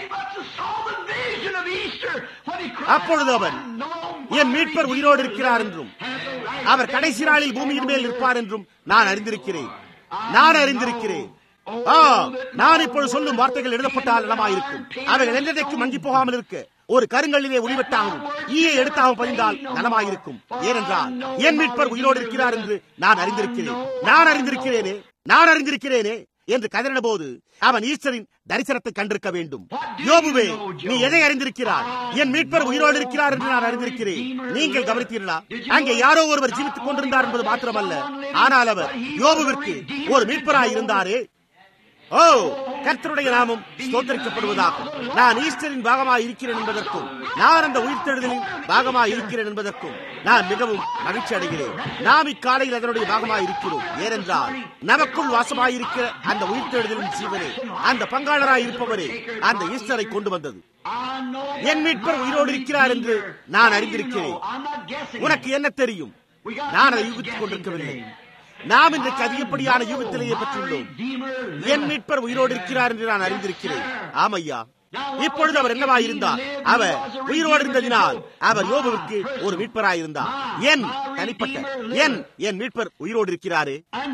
Speaker 1: அப்பொழுது அவன் என் மீட்பர் உயிரோடு இருக்கிறார் என்றும் அவர் கடைசி நாளில் பூமியின் மேல் இருப்பார் என்றும் நான் அறிந்திருக்கிறேன் நான் அறிந்திருக்கிறேன் ஆ நான் இப்பொழுது சொல்லும் வார்த்தைகள் எழுதப்பட்டால் நலமாயிருக்கும் அவைகள் என்றைக்கு மங்கி போகாமல் இருக்க ஒரு கருங்கல்லிலே ஒளிவட்டாகவும் ஈயை எடுத்தாகவும் பதிந்தால் நலமாயிருக்கும் ஏனென்றால் என் மீட்பர் உயிரோடு இருக்கிறார் என்று நான் அறிந்திருக்கிறேன் நான் அறிந்திருக்கிறேனே நான் அறிந்திருக்கிறேனே என்று கதறின போது அவன் ஈஸ்வரின் தரிசனத்தை கண்டிருக்க வேண்டும் யோபுவே நீ எதை அறிந்திருக்கிறார் என் மீட்பர் உயிரோடு இருக்கிறார் என்று நான் அறிந்திருக்கிறேன் நீங்கள் கவனித்தீர்களா அங்கே யாரோ ஒருவர் ஜீவித்துக் கொண்டிருந்தார் என்பது மாத்திரமல்ல ஆனால் அவர் யோபுவிற்கு ஒரு மீட்பராய் இருந்தாரே ஓ கர்த்தருடைய நாமம் ஸ்தோத்தரிக்கப்படுவதாகும் நான் ஈஸ்டரின் பாகமாக இருக்கிறேன் என்பதற்கும் நான் அந்த உயிர்த்தெழுதலின் பாகமாக இருக்கிறேன் என்பதற்கும் நான் மிகவும் மகிழ்ச்சி அடைகிறேன் நாம் இக்காலையில் அதனுடைய பாகமாக இருக்கிறோம் ஏனென்றால் நமக்குள் வாசமாயிருக்கிற அந்த உயிர்த்தெழுதலின் ஜீவனே அந்த பங்காளராய் இருப்பவரே அந்த ஈஸ்டரை கொண்டு வந்தது என் மீட்பர் உயிரோடு இருக்கிறார் என்று நான் அறிந்திருக்கிறேன் உனக்கு என்ன தெரியும் நான் அதை யூகித்துக் கொண்டிருக்கவில்லை நாம் இன்றைக்கு அதிகப்படியான யூகத்திலேயே பெற்றுள்ளோம் என் மீட்பர் உயிரோடு இருக்கிறார் என்று நான் அறிந்திருக்கிறேன் ஆமையா இப்பொழுது அவர் என்னவாயிருந்தார் அவர் உயிரோடு இருந்ததினால் அவர் யோபுவுக்கு ஒரு மீட்பராயிருந்தார் என் தனிப்பட்ட என் என் மீட்பர் உயிரோடு இருக்கிறாரே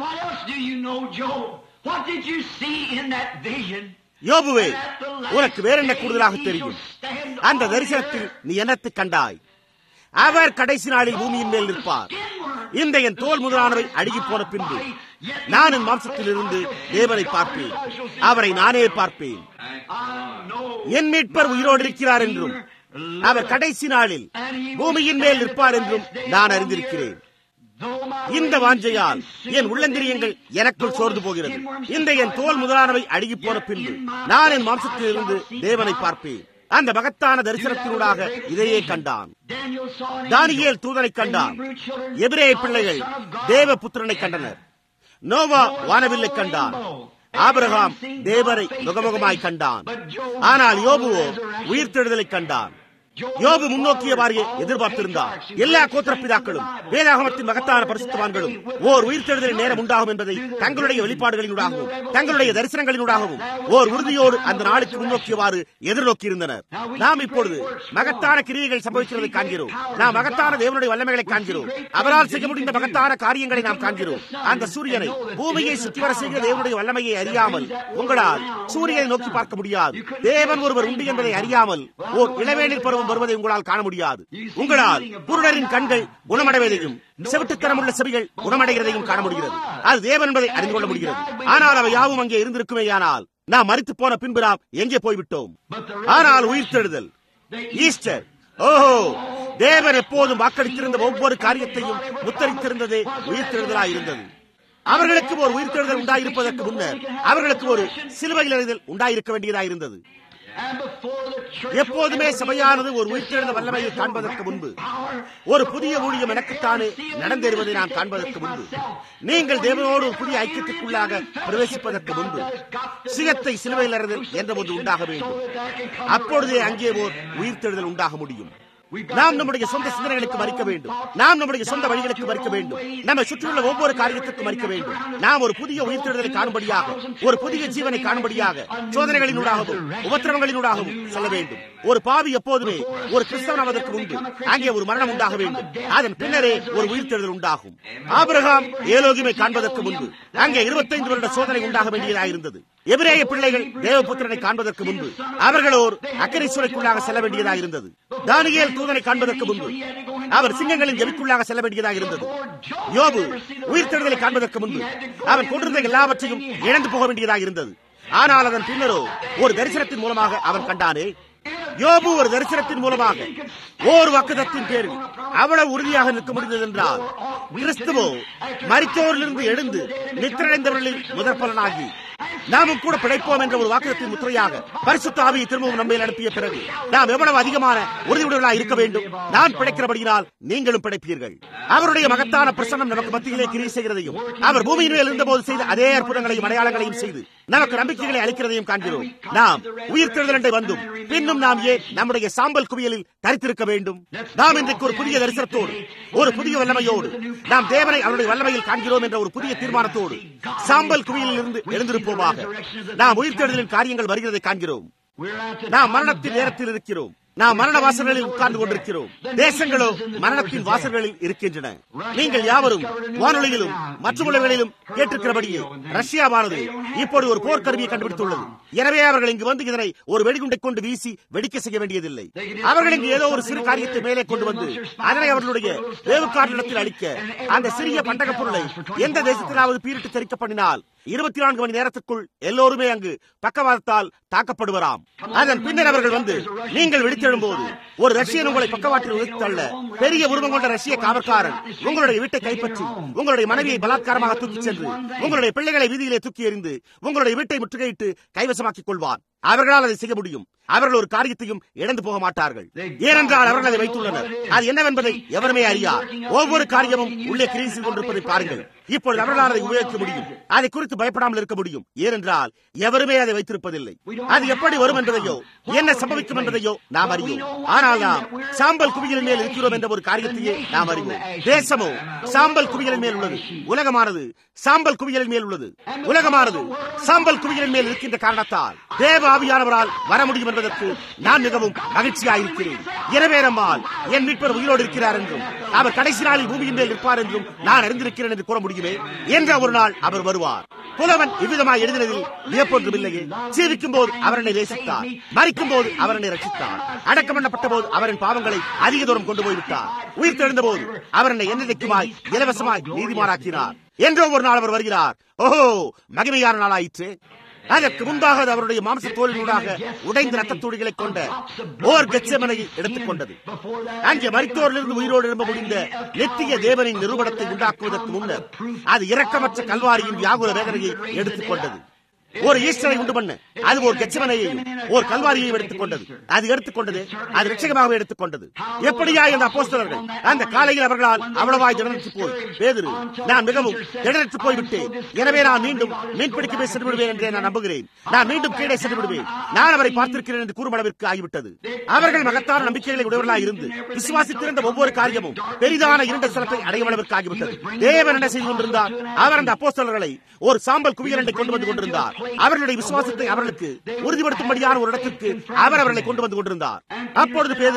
Speaker 1: யோபுவே உனக்கு வேற என்ன கூடுதலாக தெரியும் அந்த தரிசனத்தில் நீ என்னத்தை கண்டாய் அவர் கடைசி நாளில் பூமியின் மேல் நிற்பார் இந்த என் தோல் முதலானவை அழுகி போன பின்பு நான் என் மாம்சத்தில் இருந்து தேவனை பார்ப்பேன் அவரை நானே பார்ப்பேன் என் மீட்பர் உயிரோடு இருக்கிறார் என்றும் அவர் கடைசி நாளில் பூமியின் மேல் நிற்பார் என்றும் நான் அறிந்திருக்கிறேன் இந்த வாஞ்சையால் என் உள்ளந்திரியங்கள் எனக்குள் சோர்ந்து போகிறது இந்த என் தோல் முதலானவை அழுகி போன பின்பு நான் என் மாம்சத்தில் இருந்து தேவனை பார்ப்பேன் அந்த மகத்தான தரிசனத்தினூடாக இதையே கண்டான் தானியேல் தூதனை கண்டான் எபிரே பிள்ளைகள் தேவ புத்திரனை கண்டனர் நோவா வானவில்லை கண்டான் ஆபிரகாம் தேவரை முகமுகமாய் கண்டான் ஆனால் யோபுவோ உயிர்த்தெழுதலை கண்டான் யோபு முன்னோக்கிய வாரியை எதிர்பார்த்திருந்தார் எல்லா கோத்திரப்பிதாக்களும் வேதாகமத்தின் மகத்தான பரிசுத்தவான்களும் ஓர் உயிர்த்தெழுதலின் நேரம் உண்டாகும் என்பதை தங்களுடைய வெளிப்பாடுகளினூடாகவும் தங்களுடைய தரிசனங்களினூடாகவும் ஓர் உறுதியோடு அந்த நாளுக்கு முன்னோக்கியவாறு எதிர்நோக்கியிருந்தனர் நாம் இப்பொழுது மகத்தான கிரியைகள் சம்பவிக்கிறதை காண்கிறோம் நாம் மகத்தான தேவனுடைய வல்லமைகளை காண்கிறோம் அவரால் செய்ய முடிந்த மகத்தான காரியங்களை நாம் காண்கிறோம் அந்த சூரியனை பூமியை சுற்றி வர செய்கிற தேவனுடைய வல்லமையை அறியாமல் உங்களால் சூரியனை நோக்கி பார்க்க முடியாது தேவன் ஒருவர் உண்டு என்பதை அறியாமல் ஓர் இளவேனில் பருவம் வருவதை உங்களால் காண முடியாது உங்களால் குருடரின் கண்கள் குணமடைவதையும் செவிட்டுத்தனம் உள்ள செவிகள் குணமடைகிறதையும் காண முடிகிறது அது தேவன் என்பதை அறிந்து கொள்ள முடிகிறது ஆனால் அவை யாவும் அங்கே இருந்திருக்குமேயானால் நாம் மறித்து போன பின்பு நாம் எங்கே போய்விட்டோம் ஆனால் உயிர்த்தெழுதல் ஈஸ்டர் ஓஹோ தேவன் எப்போதும் வாக்களித்திருந்த ஒவ்வொரு காரியத்தையும் முத்தரித்திருந்ததே உயிர்த்தெழுதலாய் இருந்தது அவர்களுக்கு ஒரு உயிர்த்தெழுதல் உண்டாயிருப்பதற்கு முன்னர் அவர்களுக்கு ஒரு சிலுவையில் அறிதல் உண்டாயிருக்க வேண்டியதாயிருந்தது எப்போதுமே சபையானது ஒரு உயிர்த்தெழுந்த வல்லமையை காண்பதற்கு முன்பு ஒரு புதிய ஊழியம் எனக்குத்தானே நடந்தேறுவதை நான் காண்பதற்கு முன்பு நீங்கள் தேவனோடு ஒரு புதிய ஐக்கியத்திற்குள்ளாக பிரவேசிப்பதற்கு முன்பு சிகத்தை சிலுவையில் அறிதல் என்ற ஒன்று உண்டாக வேண்டும் அப்பொழுதே அங்கே ஓர் உயிர்த்தெழுதல் உண்டாக முடியும் நாம் நம்முடைய சொந்த சிந்தனைகளுக்கு மறிக்க வேண்டும் நாம் நம்முடைய சொந்த வழிகளுக்கு மறிக்க வேண்டும் நம்மை சுற்றியுள்ள ஒவ்வொரு காரியத்திற்கும் மறிக்க வேண்டும் நாம் ஒரு புதிய உயிர்த்தெழுதலை காணும்படியாக ஒரு புதிய ஜீவனை காணும்படியாக சோதனைகளினூடாகவும் உபத்திரவங்களினூடாகவும் செல்ல வேண்டும் ஒரு பாவி எப்போதுமே ஒரு கிறிஸ்தவன் ஆவதற்கு முன்பு அங்கே ஒரு மரணம் உண்டாக வேண்டும் அதன் பின்னரே ஒரு உயிர்த்தெழுதல் உண்டாகும் ஆபிரகாம் ஏலோகிமை காண்பதற்கு முன்பு அங்கே இருபத்தைந்து வருட சோதனை உண்டாக வேண்டியதாக இருந்தது எபிரேய பிள்ளைகள் தேவபுத்திரனை காண்பதற்கு முன்பு அவர்கள் ஒரு அக்கறை சூழலுக்குள்ளாக செல்ல வேண்டியதாக இருந்தது தானியேல் தூதனை காண்பதற்கு முன்பு அவர் சிங்கங்களின் ஜெபிக்குள்ளாக செல்ல வேண்டியதாக இருந்தது யோபு உயிர்த்தெழுதலை காண்பதற்கு முன்பு அவன் கொண்டிருந்த எல்லாவற்றையும் இழந்து போக வேண்டியதாக இருந்தது ஆனால் அதன் பின்னரோ ஒரு தரிசனத்தின் மூலமாக அவன் கண்டானே யோபு ஒரு தரிசனத்தின் மூலமாக ஓர் வாக்குதத்தின் பேரில் அவ்வளவு உறுதியாக நிற்க முடிந்தது என்றால் கிறிஸ்துவோ மரித்தோரிலிருந்து எழுந்து நித்திரடைந்தவர்களில் முதற் பலனாகி நாமும் கூட பிழைப்போம் என்ற ஒரு வாக்குதத்தின் முத்திரையாக பரிசுத்த ஆவியை திரும்பவும் நம்மை அனுப்பிய பிறகு நாம் எவ்வளவு அதிகமான உறுதியுடனாக இருக்க வேண்டும் நான் பிழைக்கிறபடியினால் நீங்களும் பிழைப்பீர்கள் அவருடைய மகத்தான பிரசன்னம் நமக்கு மத்தியிலே கிரியை செய்கிறதையும் அவர் பூமியின் மேல் இருந்தபோது செய்த அதே அற்புதங்களையும் அடையாளங்களையும் செய்து நமக்கு நம்பிக்கைகளை அளிக்கிறதையும் காண்கிறோம் நாம் உயிர்த்தெழுதலண்டை வந்தும் பின்னும் நாம் ஏன் நம்முடைய சாம்பல் குவியலில் தரித்திருக்க வேண்டும் நாம் இன்றைக்கு ஒரு புதிய தரிசனத்தோடு ஒரு புதிய வல்லமையோடு நாம் தேவனை அவருடைய வல்லமையில் காண்கிறோம் என்ற ஒரு புதிய தீர்மானத்தோடு சாம்பல் குவியலில் இருந்து எழுந்திருப்போமாக நாம் உயிர்த்தெழுதலின் காரியங்கள் வருகிறதை காண்கிறோம் நாம் மரணத்தின் நேரத்தில் இருக்கிறோம் நாம் மரண வாசல்களில் உட்கார்ந்து கொண்டிருக்கிறோம் தேசங்களோ மரணத்தின் வாசல்களில் இருக்கின்றன நீங்கள் யாவரும் வானொலியிலும் மற்ற உலகளிலும் கேட்டிருக்கிறபடியே ரஷ்யாவானது இப்போது ஒரு போர்க்கருவியை கண்டுபிடித்துள்ளது எனவே அவர்கள் இங்கு வந்து இதனை ஒரு வெடிகுண்டை கொண்டு வீசி வெடிக்க செய்ய வேண்டியதில்லை அவர்கள் இங்கு ஏதோ ஒரு சிறு காரியத்தை மேலே கொண்டு வந்து அதனை அவர்களுடைய வேவுக்காரனிடத்தில் அளிக்க அந்த சிறிய பண்டக பொருளை எந்த தேசத்திலாவது பீரிட்டு தெரிக்க பண்ணினால் இருபத்தி நான்கு மணி நேரத்துக்குள் எல்லோருமே அங்கு பக்கவாதத்தால் தாக்கப்படுவராம் அதன் பின்னர் அவர்கள் வந்து நீங்கள் வெடித்தெழும் போது ஒரு ரஷ்யன் உங்களை பக்கவாட்டில் உழைத்து தள்ள பெரிய உருவம் கொண்ட ரஷ்ய காவற்காரன் உங்களுடைய வீட்டை கைப்பற்றி உங்களுடைய மனைவியை பலாத்காரமாக தூக்கிச் சென்று உங்களுடைய பிள்ளைகளை வீதியிலே தூக்கி எறிந்து உங்களுடைய வீட்டை முற்றுகையிட்டு கைவசமாக்கிக் கொள்வார் அவர்களால் அதை செய்ய முடியும் அவர்கள் ஒரு காரியத்தையும் இழந்து போக மாட்டார்கள் ஏனென்றால் அவர்கள் அதை வைத்துள்ளனர் அது என்னவென்பதை எவருமே அறியார் ஒவ்வொரு காரியமும் உள்ளே கிரீசில் கொண்டிருப்பதை பாருங்கள் இப்பொழுது அவர்களால் அதை உபயோகிக்க முடியும் அதை குறித்து பயப்படாமல் இருக்க முடியும் ஏனென்றால் எவருமே அதை வைத்திருப்பதில்லை அது எப்படி வரும் என்பதையோ என்ன சம்பவிக்கும் என்பதையோ நாம் அறியோம் ஆனால் நாம் சாம்பல் குவியலின் மேல் இருக்கிறோம் என்ற ஒரு காரியத்தையே நாம் அறிவோம் தேசமோ சாம்பல் குவியலின் மேல் உள்ளது உலகமானது சாம்பல் குவியலின் மேல் உள்ளது உலகமானது சாம்பல் குவியலின் மேல் இருக்கின்ற காரணத்தால் தேவ ஆவியானவரால் வர முடியும் என்பதற்கு நான் மிகவும் மகிழ்ச்சியாயிருக்கிறேன் எனவே நம்மால் என் மீட்பர் உயிரோடு இருக்கிறார் என்றும் அவர் கடைசி நாளில் பூமியின் மேல் இருப்பார் என்றும் நான் அறிந்திருக்கிறேன் என்று கூற முடியுமே என்ற ஒரு நாள் அவர் வருவார் புலவன் இவ்விதமாய் எழுதினதில் வியப்பொன்றும் இல்லையே ஜீவிக்கும் போது அவர் என்னை நேசித்தார் மறிக்கும் போது அவர் என்னை ரசித்தார் அடக்கம் பண்ணப்பட்ட போது அவரின் பாவங்களை அதிக தூரம் கொண்டு போய்விட்டார் உயிர் தெழுந்த போது அவர் என்னை என்னைக்குமாய் இலவசமாய் நீதிமானாக்கினார் என்றோ ஒரு நாள் அவர் வருகிறார் ஓஹோ மகிமையான நாளாயிற்று அதற்கு முன்பாக அது அவருடைய மாம்ச தோலினூடாக உடைந்த ரத்த துளிகளை கொண்ட ஓர் கெச்சமனையை எடுத்துக் கொண்டது அங்கே மரித்தோரிலிருந்து உயிரோடு எழும்ப முடிந்த நித்திய தேவனின் நிறுவனத்தை உண்டாக்குவதற்கு முன்னர் அது இரக்கமற்ற கல்வாரியின் வியாகுல வேதனையை எடுத்துக் கொண்டது ஒரு ஈஸ்டரை உண்டு பண்ண அது ஒரு கெச்சமனையையும் ஒரு கல்வாரியையும் எடுத்துக்கொண்டது அது எடுத்துக்கொண்டது அது ரட்சகமாக எடுத்துக்கொண்டது எப்படியா இந்த அப்போஸ்தலர்கள் அந்த காலையில் அவர்களால் அவ்வளவாய் திடனற்று போய் பேதிரு நான் மிகவும் திடனற்று போய்விட்டேன் எனவே நான் மீண்டும் மீன்பிடிக்க போய் சென்று விடுவேன் என்று நான் நம்புகிறேன் நான் மீண்டும் கீழே சென்று விடுவேன் நான் அவரை பார்த்திருக்கிறேன் என்று கூறும் அளவிற்கு ஆகிவிட்டது அவர்கள் மகத்தான நம்பிக்கைகளை உடையவர்களாக இருந்து விசுவாசித்திருந்த ஒவ்வொரு காரியமும் பெரிதான இரண்டு சிறப்பை அடையும் அளவிற்கு ஆகிவிட்டது தேவன் என்ன செய்து கொண்டிருந்தார் அவர் அந்த அப்போஸ்தலர்களை ஒரு சாம்பல் குவியலண்டை கொண்டு வந்து கொண்டிருந்தார் அவர்களுடைய விசுவாசத்தை அவர்களுக்கு உறுதிப்படுத்தும்படியான ஒரு இடத்திற்கு அவர் அவர்களை கொண்டு வந்து கொண்டிருந்தார் அப்பொழுது பேதருவோ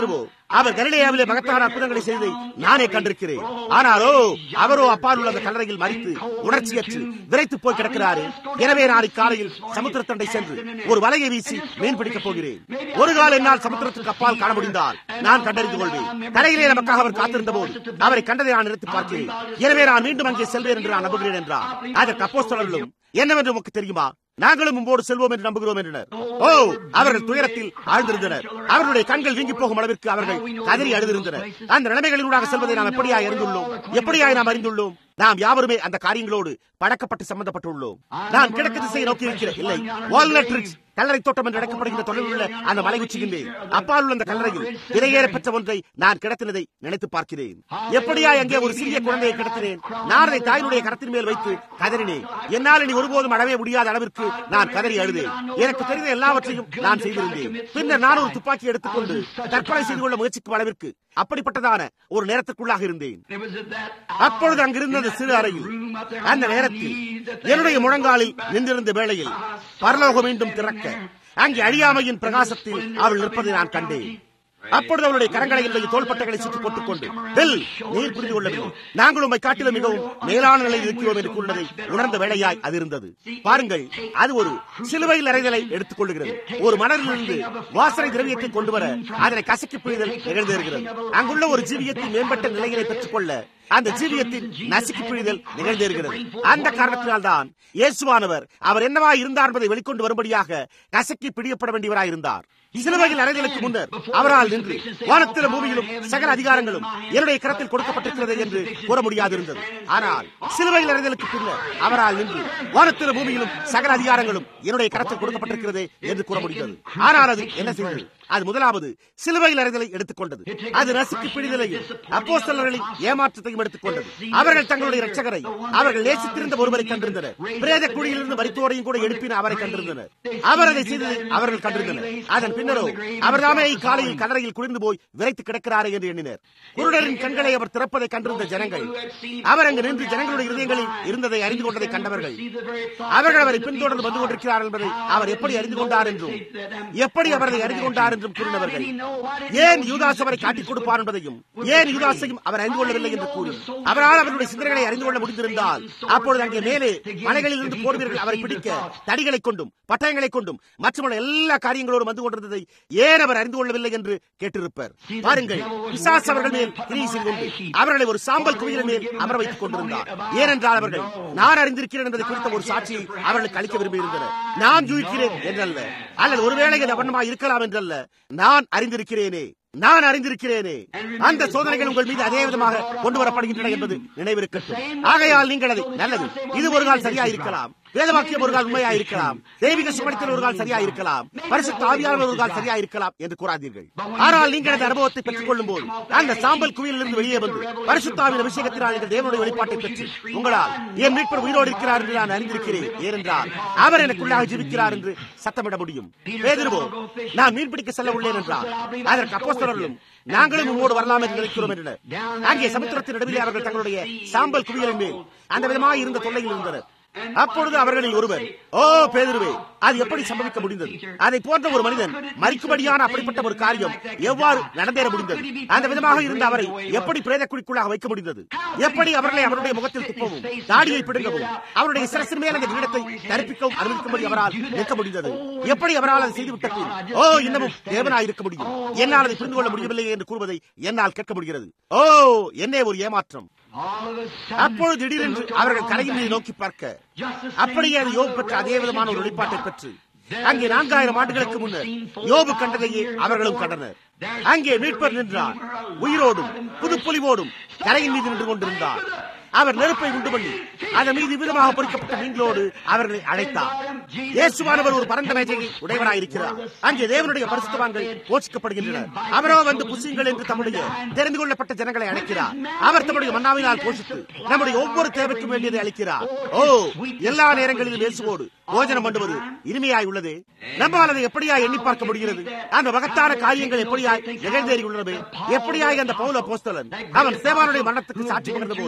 Speaker 1: அவர் கலிலேயாவிலே மகத்தான அற்புதங்களை செய்து நானே கண்டிருக்கிறேன் ஆனாலோ அவரோ அப்பால் உள்ள அந்த கல்லறையில் மறித்து உணர்ச்சியற்று விரைத்து போய் கிடக்கிறாரு எனவே நான் இக்காலையில் சமுத்திரத்தண்டை சென்று ஒரு வலையை வீசி மீன் பிடிக்கப் போகிறேன் ஒரு கால என்னால் சமுத்திரத்துக்கு அப்பால் காண முடிந்தால் நான் கண்டறிந்து கொள்வேன் கரையிலே நமக்காக அவர் காத்திருந்த போது அவரை கண்டதை நான் நிறுத்தி பார்க்கிறேன் எனவே நான் மீண்டும் அங்கே செல்வேன் என்று நான் நம்புகிறேன் என்றார் அதற்கு அப்போஸ்தலர்களும் என்னவென்று உமக்கு தெரியுமா நாங்களும் மும்போடு செல்வோம் என்று நம்புகிறோம் என்றனர் ஓ அவர்கள் துயரத்தில் ஆழ்ந்திருந்தனர் அவர்களுடைய கண்கள் வீங்கி போகும் அளவிற்கு அவர்கள் கதறி அழுதிருந்தனர் அந்த நிலைமைகளினூடாக செல்வதை நாம் எப்படியாய் அறிந்துள்ளோம் எப்படியாய் நாம் அறிந்துள்ளோம் நாம் யாவருமே அந்த காரியங்களோடு பழக்கப்பட்டு சம்பந்தப்பட்டுள்ளோம் நான் கிழக்கு திசையை நோக்கி இருக்கிறேன் இல்லை வால்நட் ரிட்ஜ் கல்லறை தோட்டம் என்று அழைக்கப்படுகிற தொலைவில் உள்ள அந்த மலை உச்சிகின்றேன் அப்பால் உள்ள அந்த கல்லறையில் திரையேற பெற்ற ஒன்றை நான் கிடத்தினதை நினைத்து பார்க்கிறேன் எப்படியா அங்கே ஒரு சிறிய குழந்தையை கிடத்தினேன் நான் அதை தாயினுடைய கரத்தின் மேல் வைத்து கதறினேன் என்னால் இனி ஒருபோதும் அடவே முடியாத அளவிற்கு நான் கதறி அழுதேன் எனக்கு தெரிந்த எல்லாவற்றையும் நான் செய்திருந்தேன் பின்னர் நான் ஒரு துப்பாக்கி எடுத்துக்கொண்டு தற்கொலை செய்து கொள்ள முயற்சிக்கும் அளவிற்கு அப்படிப்பட்டதான ஒரு நேரத்திற்குள்ளாக இருந்தேன் அப்பொழுது அங்கிருந்த அந்த சிறு அறையில் அந்த நேரத்தில் என்னுடைய முழங்காலில் நின்றிருந்த வேளையில் பரலோகம் மீண்டும் திறக்க அங்கே அழியாமையின் பிரகாசத்தில் அவள் நிற்பதை நான் கண்டேன் அப்பொழுது அவருடைய கரங்களை என்னுடைய தோள்பட்டைகளை சுற்றி போட்டுக் கொண்டு வெல் நீர் புரிந்து கொள்ளவில்லை நாங்கள் உண்மை காட்டிலும் மிகவும் மேலான நிலையில் இருக்கிறோம் என்று கூறினதை உணர்ந்த வேலையாய் அது இருந்தது பாருங்கள் அது ஒரு சிலுவையில் அறைதலை எடுத்துக் கொள்ளுகிறது ஒரு மணலிலிருந்து வாசனை திரவியத்தை கொண்டு வர அதனை கசக்கி பிழிதல் நிகழ்ந்திருக்கிறது அங்குள்ள ஒரு ஜீவியத்தின் மேம்பட்ட நிலைகளை பெற்றுக் கொள்ள அந்த ஜீவியத்தின் நசுக்கி பிழிதல் நிகழ்ந்திருக்கிறது அந்த காரணத்தினால் தான் இயேசுவானவர் அவர் என்னவா இருந்தார் என்பதை வெளிக்கொண்டு வரும்படியாக கசக்கி பிடிக்கப்பட வேண்டியவராய் இருந்தார் சிலுவையில் அறைதலுக்கு முன்னர் அவரால் நின்று வானத்திலும் பூமியிலும் சகல அதிகாரங்களும் என்னுடைய கரத்தில் கொடுக்கப்பட்டிருக்கிறது என்று கூற முடியாது இருந்தது ஆனால் சிலுவையில் அறைதலுக்கு பின்னர் அவரால் நின்று வானத்திலும் பூமியிலும் சகல அதிகாரங்களும் என்னுடைய கரத்தில் கொடுக்கப்பட்டிருக்கிறது என்று கூற முடிந்தது ஆனால் அது என்ன செய்தது அது முதலாவது சிலுவையில் அறைதலை எடுத்துக்கொண்டது அது ரசிக்கு பிடிதலையும் அப்போஸ்தலர்களின் ஏமாற்றத்தையும் எடுத்துக்கொண்டது அவர்கள் தங்களுடைய ரட்சகரை அவர்கள் நேசித்திருந்த ஒருவரை கண்டிருந்தனர் பிரேத குழியிலிருந்து மரித்தோரையும் கூட எழுப்பின அவரை கண்டிருந்தனர் அவர் அதை செய்ததை அவர்கள் கண்டிருந்தனர் அதன் பின்னரோ அவர்தாமே காலையில் கடலையில் குளிர்ந்து போய் விரைத்து கிடக்கிறாரே என்று எண்ணினர் குருடரின் கண்களை அவர் திறப்பதை கண்டிருந்த ஜனங்கள் அவர் அங்கு நின்று ஜனங்களுடைய இதயங்களில் இருந்ததை அறிந்து கொண்டதை கண்டவர்கள் அவர்கள் அவரை பின்தொடர்ந்து வந்து கொண்டிருக்கிறார் என்பதை அவர் எப்படி அறிந்து கொண்டார் என்றும் எப்படி அவரை அறிந்து கொண்டார் என்றும் கூறினவர்கள் ஏன் யூதாஸ் அவரை காட்டிக் கொடுப்பார் என்பதையும் ஏன் யூதாசையும் அவர் அறிந்து கொள்ளவில்லை என்று கூறி அவரால் அவருடைய சிந்தனைகளை அறிந்து கொள்ள முடிந்திருந்தால் அப்பொழுது அங்கே மேலே மலைகளில் இருந்து போர் வீரர்கள் அவரை பிடிக்க தடிகளை கொண்டும் பட்டயங்களை கொண்டும் மற்றும் எல்லா காரியங்களோடும் வந்து கொண்டிருந்ததை ஏன் அவர் அறிந்து கொள்ளவில்லை என்று கேட்டிருப்பார் பாருங்கள் பிசாஸ் அவர்கள் மேல் கிரியை செய்து கொண்டு அவர்களை ஒரு சாம்பல் குவியல் மேல் அமர வைத்துக் கொண்டிருந்தார் ஏனென்றால் அவர்கள் நான் அறிந்திருக்கிறேன் என்பதை குறித்த ஒரு சாட்சியை அவர்களுக்கு அளிக்க விரும்பியிருந்தனர் நான் ஜூயிக்கிறேன் என்றல்ல அல்லது ஒருவேளை அது அவனமா இருக்கலாம் என்றல்ல நான் அறிந்திருக்கிறேனே நான் அறிந்திருக்கிறேனே அந்த சோதனைகள் உங்கள் மீது அதே விதமாக கொண்டு வரப்படுகின்றன என்பது நினைவிருக்கட்டும் ஆகையால் நீங்கள் அதை நல்லது இது ஒரு கால் சரியா இருக்கலாம் வேதவாக்கியம் ஒரு கால் உண்மையா இருக்கலாம் தெய்வீக சுமடித்தல் ஒரு கால் சரியா இருக்கலாம் பரிசுத்த ஆவியாளர் ஒரு கால் சரியா இருக்கலாம் என்று கூறாதீர்கள் ஆனால் நீங்கள் அந்த அனுபவத்தை பெற்றுக் கொள்ளும் போது அந்த சாம்பல் குவியிலிருந்து வெளியே வந்து பரிசுத்தாவின் அபிஷேகத்தினால் எங்கள் தேவனுடைய வெளிப்பாட்டை பெற்று உங்களால் என் மீட்பர் உயிரோடு இருக்கிறார் என்று நான் அறிந்திருக்கிறேன் ஏனென்றால் அவர் எனக்குள்ளாக ஜீவிக்கிறார் என்று சத்தமிட முடியும் பேதிருவோ நான் மீன்பிடிக்க செல்ல உள்ளேன் என்றார் அதற்கு அப்போஸ்தலர்களும் நாங்களும் உங்களோடு வரலாம் என்று நினைக்கிறோம் என்றனர் அங்கே சமுத்திரத்தின் நடுவிலே அவர்கள் தங்களுடைய சாம்பல் குவியலின் மேல் அந்த விதமாக இருந்த தொல்லையில் இருந்தனர் அப்பொழுது அவர்களில் ஒருவர் ஓ பேதுருவே அது எப்படி சம்பவிக்க முடிந்தது அதை போன்ற ஒரு மனிதன் மறிக்கும்படியான அப்படிப்பட்ட ஒரு காரியம் எவ்வாறு நடந்தேற முடிந்தது அந்த விதமாக இருந்த அவரை எப்படி பிரேத குழிக்குள்ளாக வைக்க முடிந்தது எப்படி அவர்களை அவருடைய முகத்தில் துப்பவும் தாடியை பிடுங்கவும் அவருடைய சிரசின் மேல் அந்த கிரீடத்தை தரிப்பிக்கவும் அனுமதிக்கும்படி அவரால் நிற்க முடிந்தது எப்படி அவரால் அதை செய்துவிட்ட பின் ஓ இன்னமும் தேவனாய் இருக்க முடியும் என்னால் அதை புரிந்து கொள்ள முடியவில்லை என்று கூறுவதை என்னால் கேட்க முடிகிறது ஓ என்னே ஒரு ஏமாற்றம் அப்பொழுது திடீரென்று அவர்கள் கரையின் மீது நோக்கி பார்க்க அப்படியே அது யோபு பெற்ற அதே விதமான ஒரு வெளிப்பாட்டை பெற்று அங்கே நான்காயிரம் ஆண்டுகளுக்கு முன்னர் யோபு கண்டதையே அவர்களும் கண்டனர் அங்கே மீட்பர் நின்றார் உயிரோடும் புதுப்பொலிவோடும் கரையின் மீது நின்று கொண்டிருந்தார் அவர் நெருப்பை உண்டு பண்ணி அதன் மீது விதமாக பொறிக்கப்பட்ட மீன்களோடு அவர்களை அழைத்தார் இயேசுவானவர் ஒரு பரந்த மேஜையை உடையவராயிருக்கிறார் அங்கே தேவனுடைய பரிசுத்தவான்கள் போஷிக்கப்படுகின்றனர் அவரோ வந்து புசியுங்கள் என்று தம்முடைய தெரிந்து கொள்ளப்பட்ட ஜனங்களை அழைக்கிறார் அவர் தம்முடைய மன்னாவினால் போஷித்து நம்முடைய ஒவ்வொரு தேவைக்கும் வேண்டியதை அளிக்கிறார் ஓ எல்லா நேரங்களிலும் இயேசுவோடு போஜனம் பண்ணுவது இனிமையாய் உள்ளது நம்மால் அதை எப்படியா எண்ணி பார்க்க முடிகிறது அந்த மகத்தான காரியங்கள் எப்படியாய் நிகழ்ந்தேறி உள்ளது எப்படியாய் அந்த பௌல போஸ்தலன் அவன் சேவானுடைய மரணத்துக்கு சாட்சி பகிர்ந்த போது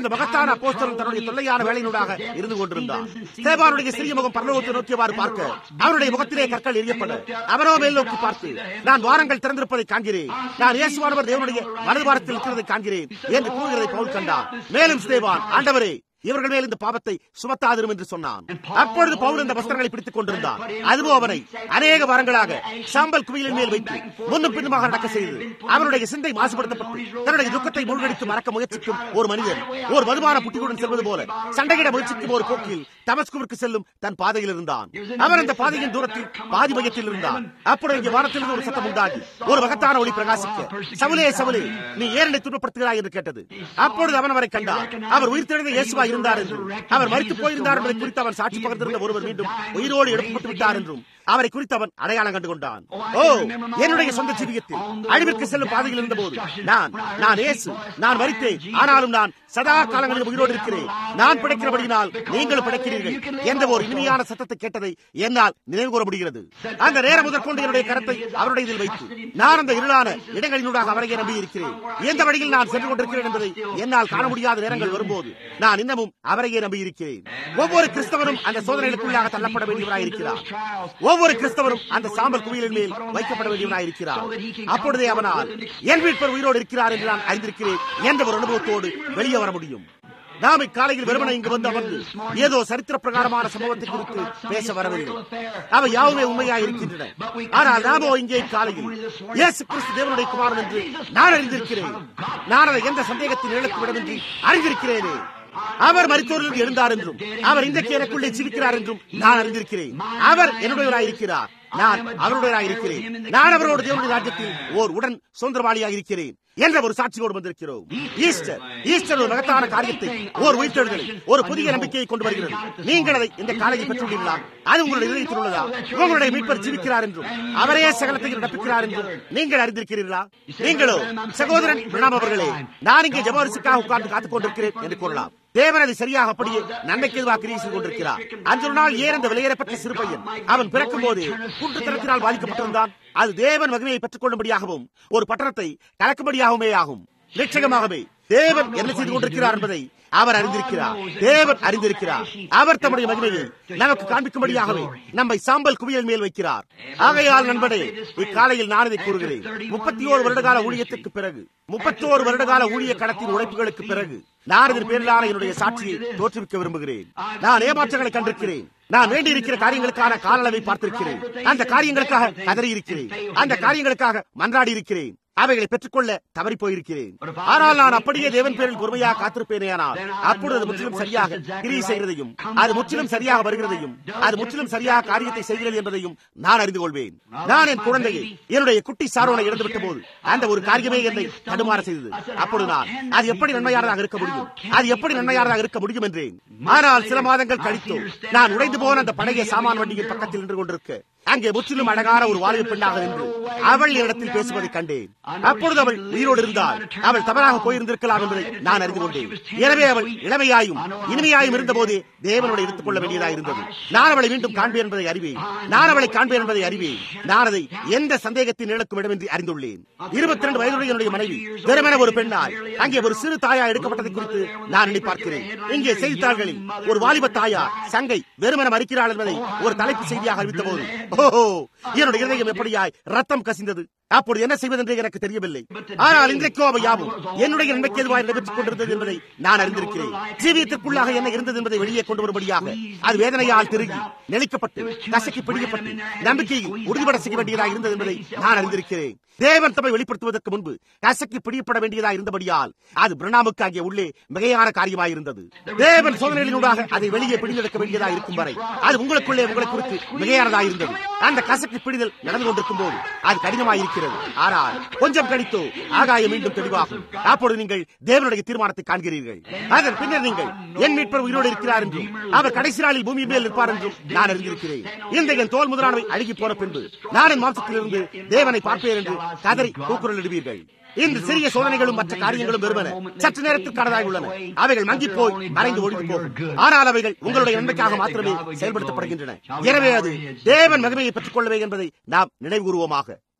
Speaker 1: அந்த மகத்தான அப்போஸ்தலன் தன்னுடைய தொல்லையான வேலையினூடாக இருந்து கொண்டிருந்தான் ஸ்தேபானுடைய சிறிய முகம் பரலோகத்தை நோக்கியவாறு பார்க்க அவனுடைய முகத்திலே கற்கள் எரியப்பட அவனோ மேல் நோக்கி பார்த்து நான் வாரங்கள் திறந்திருப்பதை காண்கிறேன் நான் இயேசுவானவர் தேவனுடைய வலதுவாரத்தில் இருக்கிறதை காண்கிறேன் என்று கூறுகிறதை பவுல் கண்டான் மேலும் ஸ்தேவான் ஆண்டவரே இவர்கள் மேல் இந்த பாவத்தை சுமத்தாதிரும் என்று சொன்னான் அப்பொழுது பவுல் இந்த வஸ்திரங்களை பிடித்துக் கொண்டிருந்தான் அதுவும் அவனை அநேக வாரங்களாக சாம்பல் குவியலின் மேல் வைத்து முன்னும் பின்னுமாக நடக்க செய்தது அவனுடைய சிந்தை மாசுபடுத்தப்பட்டு தன்னுடைய துக்கத்தை மூழ்கடித்து மறக்க முயற்சிக்கும் ஒரு மனிதன் ஒரு மதுபான புட்டியுடன் செல்வது போல சண்டையிட முயற்சிக்கும் ஒரு போக்கில் தமஸ்குவிற்கு செல்லும் தன் பாதையில் இருந்தான் அவர் அந்த பாதையின் தூரத்தில் பாதி மையத்தில் இருந்தான் அப்பொழுது இங்கே வானத்திலிருந்து ஒரு சத்தம் உண்டாகி ஒரு மகத்தான ஒளி பிரகாசிக்க சவுலே சவுலே நீ ஏன் என்னை துன்பப்படுத்துகிறாய் என்று கேட்டது அப்பொழுது அவன் அவரை கண்டார் அவர் உயிர் தெழுந்த இயேசுவா இருந்தார் என்றும் அவர் மறித்து போயிருந்தார் என்பதை குறித்து அவன் சாட்சி பகிர்ந்திருந்த ஒருவர் மீண்டும் உயிரோடு எழுப்பப்பட்டு விட்டார் என்றும் அவரை குறித்து அவன் அடையாளம் கண்டு கொண்டான் ஓ என்னுடைய சொந்த ஜீவியத்தில் அழிவிற்கு செல்லும் பாதையில் இருந்தபோது நான் நான் இயேசு நான் மறித்தேன் ஆனாலும் நான் சதா காலங்களில் உயிரோடு இருக்கிறேன் நான் பிழைக்கிறபடியினால் நீங்களும் பிழைக்கிறீர்கள் என்ற ஒரு இனிமையான சத்தத்தை கேட்டதை என்னால் நினைவு கூற முடிகிறது அந்த நேரம் முதற்கொண்டு என்னுடைய கரத்தை அவருடைய இதில் வைத்து நான் அந்த இருளான இடங்களினூடாக அவரையே நம்பி இருக்கிறேன் எந்த வழியில் நான் சென்று கொண்டிருக்கிறேன் என்பதை என்னால் காண முடியாத நேரங்கள் வரும்போது நான் இன்னமும் அவரையே நம்பி இருக்கிறேன் ஒவ்வொரு கிறிஸ்தவனும் அந்த சோதனைகளுக்குள்ளாக தள்ளப்பட வேண்டியவராக இருக்கிறார் ஒவ்வொரு கிறிஸ்தவரும் அந்த சாம்பல் குவியலின் மேல் வைக்கப்பட வேண்டியவனாக இருக்கிறார் அப்பொழுதே அவனால் என் வீட்பர் உயிரோடு இருக்கிறார் என்று நான் அறிந்திருக்கிறேன் என்ற ஒரு அனுபவத்தோடு வெளியே வர முடியும் நாம் இக்காலையில் வெறுமனை இங்கு வந்து அமர்ந்து ஏதோ சரித்திர பிரகாரமான சம்பவத்தை குறித்து பேச வரவில்லை அவை யாவுமே உண்மையாக இருக்கின்றன ஆனால் நாமோ இங்கே இக்காலையில் இயேசு கிறிஸ்து தேவனுடைய குமாரன் என்று நான் அறிந்திருக்கிறேன் நான் அதை எந்த சந்தேகத்தின் இழக்கு விடமின்றி அறிந்திருக்கிறேனே அவர் மருத்துவர்கள் எழுந்தார் என்றும் அவர் இன்றைக்கு எனக்குள்ளே சிரிக்கிறார் என்றும் நான் அறிந்திருக்கிறேன் அவர் என்னுடையவராய் இருக்கிறார் நான் அவருடையவராய் இருக்கிறேன் நான் அவரோடு தேவனுடைய ராஜ்யத்தில் ஓர் உடன் சுதந்திரவாளியாக இருக்கிறேன் என்ற ஒரு சாட்சியோடு வந்திருக்கிறோம் ஈஸ்டர் ஈஸ்டர் ஒரு மகத்தான காரியத்தை ஒரு உயிர்த்தெழுதலை ஒரு புதிய நம்பிக்கையை கொண்டு வருகிறது நீங்கள் அதை இந்த காலையில் பெற்றுள்ளீர்களா அது உங்களுடைய இதயத்தில் உள்ளதா உங்களுடைய மீட்பர் ஜீவிக்கிறார் என்றும் அவரே சகலத்தையும் நடப்பிக்கிறார் என்றும் நீங்கள் அறிந்திருக்கிறீர்களா நீங்களோ சகோதரன் பிரணாம் அவர்களே நான் இங்கே ஜபரிசுக்காக உட்கார்ந்து காத்துக் கொண்டிருக்கிறேன் என்று கூறலாம் தேவன் அதை சரியாக அப்படியே நன்மைக்கு எதுவாக கிரியை செய்து கொண்டிருக்கிறார் அன்று ஒரு நாள் ஏன் அந்த வெளியேறப்பட்ட சிறு பையன் அவன் பிறக்கும் போது குற்றத்தனத்தினால் பாதிக்கப்பட்டிருந்தான் அது தேவன் மகிமையை பெற்றுக் கொள்ளும்படியாகவும் ஒரு பட்டணத்தை கலக்கும்படியாகவுமே ஆகும் நிச்சயமாகவே தேவன் என்ன செய்து கொண்டிருக்கிறார் என்பதை அவர் அறிந்திருக்கிறார் தேவன் அறிந்திருக்கிறார் அவர் தம்முடைய மகிமையை நமக்கு காண்பிக்கும்படியாகவே நம்மை சாம்பல் குவியல் மேல் வைக்கிறார் ஆகையால் நண்பனே இக்காலையில் நான் இதை கூறுகிறேன் முப்பத்தி ஓரு வருடகால ஊழியத்துக்கு பிறகு முப்பத்தி ஓரு வருடகால ஊழிய கடத்தின் உழைப்புகளுக்கு பிறகு நான் இதன் பேரிலான என்னுடைய சாட்சியை தோற்றுவிக்க விரும்புகிறேன் நான் ஏமாற்றங்களை கண்டிருக்கிறேன் நான் வேண்டியிருக்கிற காரியங்களுக்கான காலளவை பார்த்திருக்கிறேன் அந்த காரியங்களுக்காக கதறி இருக்கிறேன் அந்த காரியங்களுக்காக மன்றாடி இருக்கிறேன் அவைகளை பெற்றுக்கொள்ள தவறி போயிருக்கிறேன் ஆனால் நான் அப்படியே தேவன் பேரில் பொறுமையாக காத்திருப்பேனேயானால் அப்பொழுது அது முற்றிலும் சரியாக கிரியை செய்கிறதையும் அது முற்றிலும் சரியாக வருகிறதையும் அது முற்றிலும் சரியாக காரியத்தை செய்கிறது என்பதையும் நான் அறிந்து கொள்வேன் நான் என் குழந்தையை என்னுடைய குட்டி சாரோனை இழந்துவிட்ட போது அந்த ஒரு காரியமே என்னை தடுமாற செய்தது அப்பொழுது நான் அது எப்படி நன்மையானதாக இருக்க முடியும் அது எப்படி நன்மையானதாக இருக்க முடியும் என்றேன் ஆனால் சில மாதங்கள் கழித்தோ நான் உடைந்து போன அந்த பழைய சாமான் வண்டியின் பக்கத்தில் நின்று கொண்டிருக்க அங்கே முற்றிலும் அழகான ஒரு வாலிப பெண்ணாக நின்று அவள் என்னிடத்தில் பேசுவதை கண்டேன் அப்பொழுது அவள் உயிரோடு இருந்தால் அவள் தவறாக போயிருந்திருக்கலாம் என்பதை நான் அறிந்து கொண்டேன் எனவே அவள் இளமையாயும் இனிமையாயும் இருந்த போதே தேவனோட எடுத்துக் கொள்ள வேண்டியதாக இருந்தது நான் அவளை மீண்டும் காண்பேன் என்பதை அறிவேன் நான் அவளை காண்பேன் என்பதை அறிவேன் நான் அதை எந்த சந்தேகத்தின் இழக்கும் இடமின்றி அறிந்துள்ளேன் இருபத்தி ரெண்டு வயதுடைய என்னுடைய மனைவி வெறுமென ஒரு பெண்ணாய் அங்கே ஒரு சிறு தாயா எடுக்கப்பட்டதை குறித்து நான் எண்ணி பார்க்கிறேன் இங்கே செய்தித்தாள்களில் ஒரு வாலிப தாயா சங்கை வெறுமன மறிக்கிறாள் என்பதை ஒரு தலைப்பு செய்தியாக அறிவித்த போது ஓஹோ என்னுடைய இதயம் எப்படியாய் ரத்தம் கசிந்தது அப்பொழுது என்ன செய்வதென்று எனக்கு தெரியவில்லை ஆனால் இன்றைக்கோ அவை யாவும் என்னுடைய நன்மைக்கு எதுவாக நடைபெற்றுக் கொண்டிருந்தது என்பதை நான் அறிந்திருக்கிறேன் ஜீவியத்திற்குள்ளாக என்ன இருந்தது என்பதை வெளியே கொண்டு வரும்படியாக அது வேதனையால் திருகி நெளிக்கப்பட்டு கசக்கி பிடிக்கப்பட்டு நம்பிக்கையை உறுதிபட செய்ய வேண்டியதாக இருந்தது என்பதை நான் அறிந்திருக்கிறேன் தேவன் தம்மை வெளிப்படுத்துவதற்கு முன்பு கசக்கி பிடிப்பட வேண்டியதாக இருந்தபடியால் அது பிரணாமுக்கு அங்கே உள்ளே மிகையான காரியமாயிருந்தது தேவன் சோதனைகளினூடாக அதை வெளியே பிடிந்தெடுக்க வேண்டியதாக இருக்கும் வரை அது உங்களுக்குள்ளே உங்களை குறித்து மிகையானதாக இருந்தது அந்த கசக்கி பிடிதல் நடந்து கொண்டிருக்கும் போது அது கடினமாயிருக்கிறது ஆனால் கொஞ்சம் கழித்தோ ஆகாயம் மீண்டும் தெளிவாகும் அப்பொழுது நீங்கள் தேவனுடைய தீர்மானத்தை காண்கிறீர்கள் அதன் பின்னர் நீங்கள் என் மீட்பர் உயிரோடு இருக்கிறார் என்றும் அவர் கடைசி நாளில் பூமியின் மேல் இருப்பார் என்றும் நான் அறிந்திருக்கிறேன் இந்த என் தோல் முதலானவை அழுகி போன பின்பு நான் என் மாம்சத்திலிருந்து தேவனை பார்ப்பேன் என்று கதறி கூக்குரலிடுவீர்கள் இந்த சிறிய சோதனைகளும் மற்ற காரியங்களும் வெறுமன சற்று நேரத்திற்கானதாக உள்ளன அவைகள் மங்கி போய் மறைந்து ஒழிந்து போகும் ஆனால் அவைகள் உங்களுடைய நன்மைக்காக மாத்திரமே செயல்படுத்தப்படுகின்றன எனவே அது தேவன் மகிமையை பெற்றுக் கொள்ளவே என்பதை நாம் நினைவு கூறுவோமாக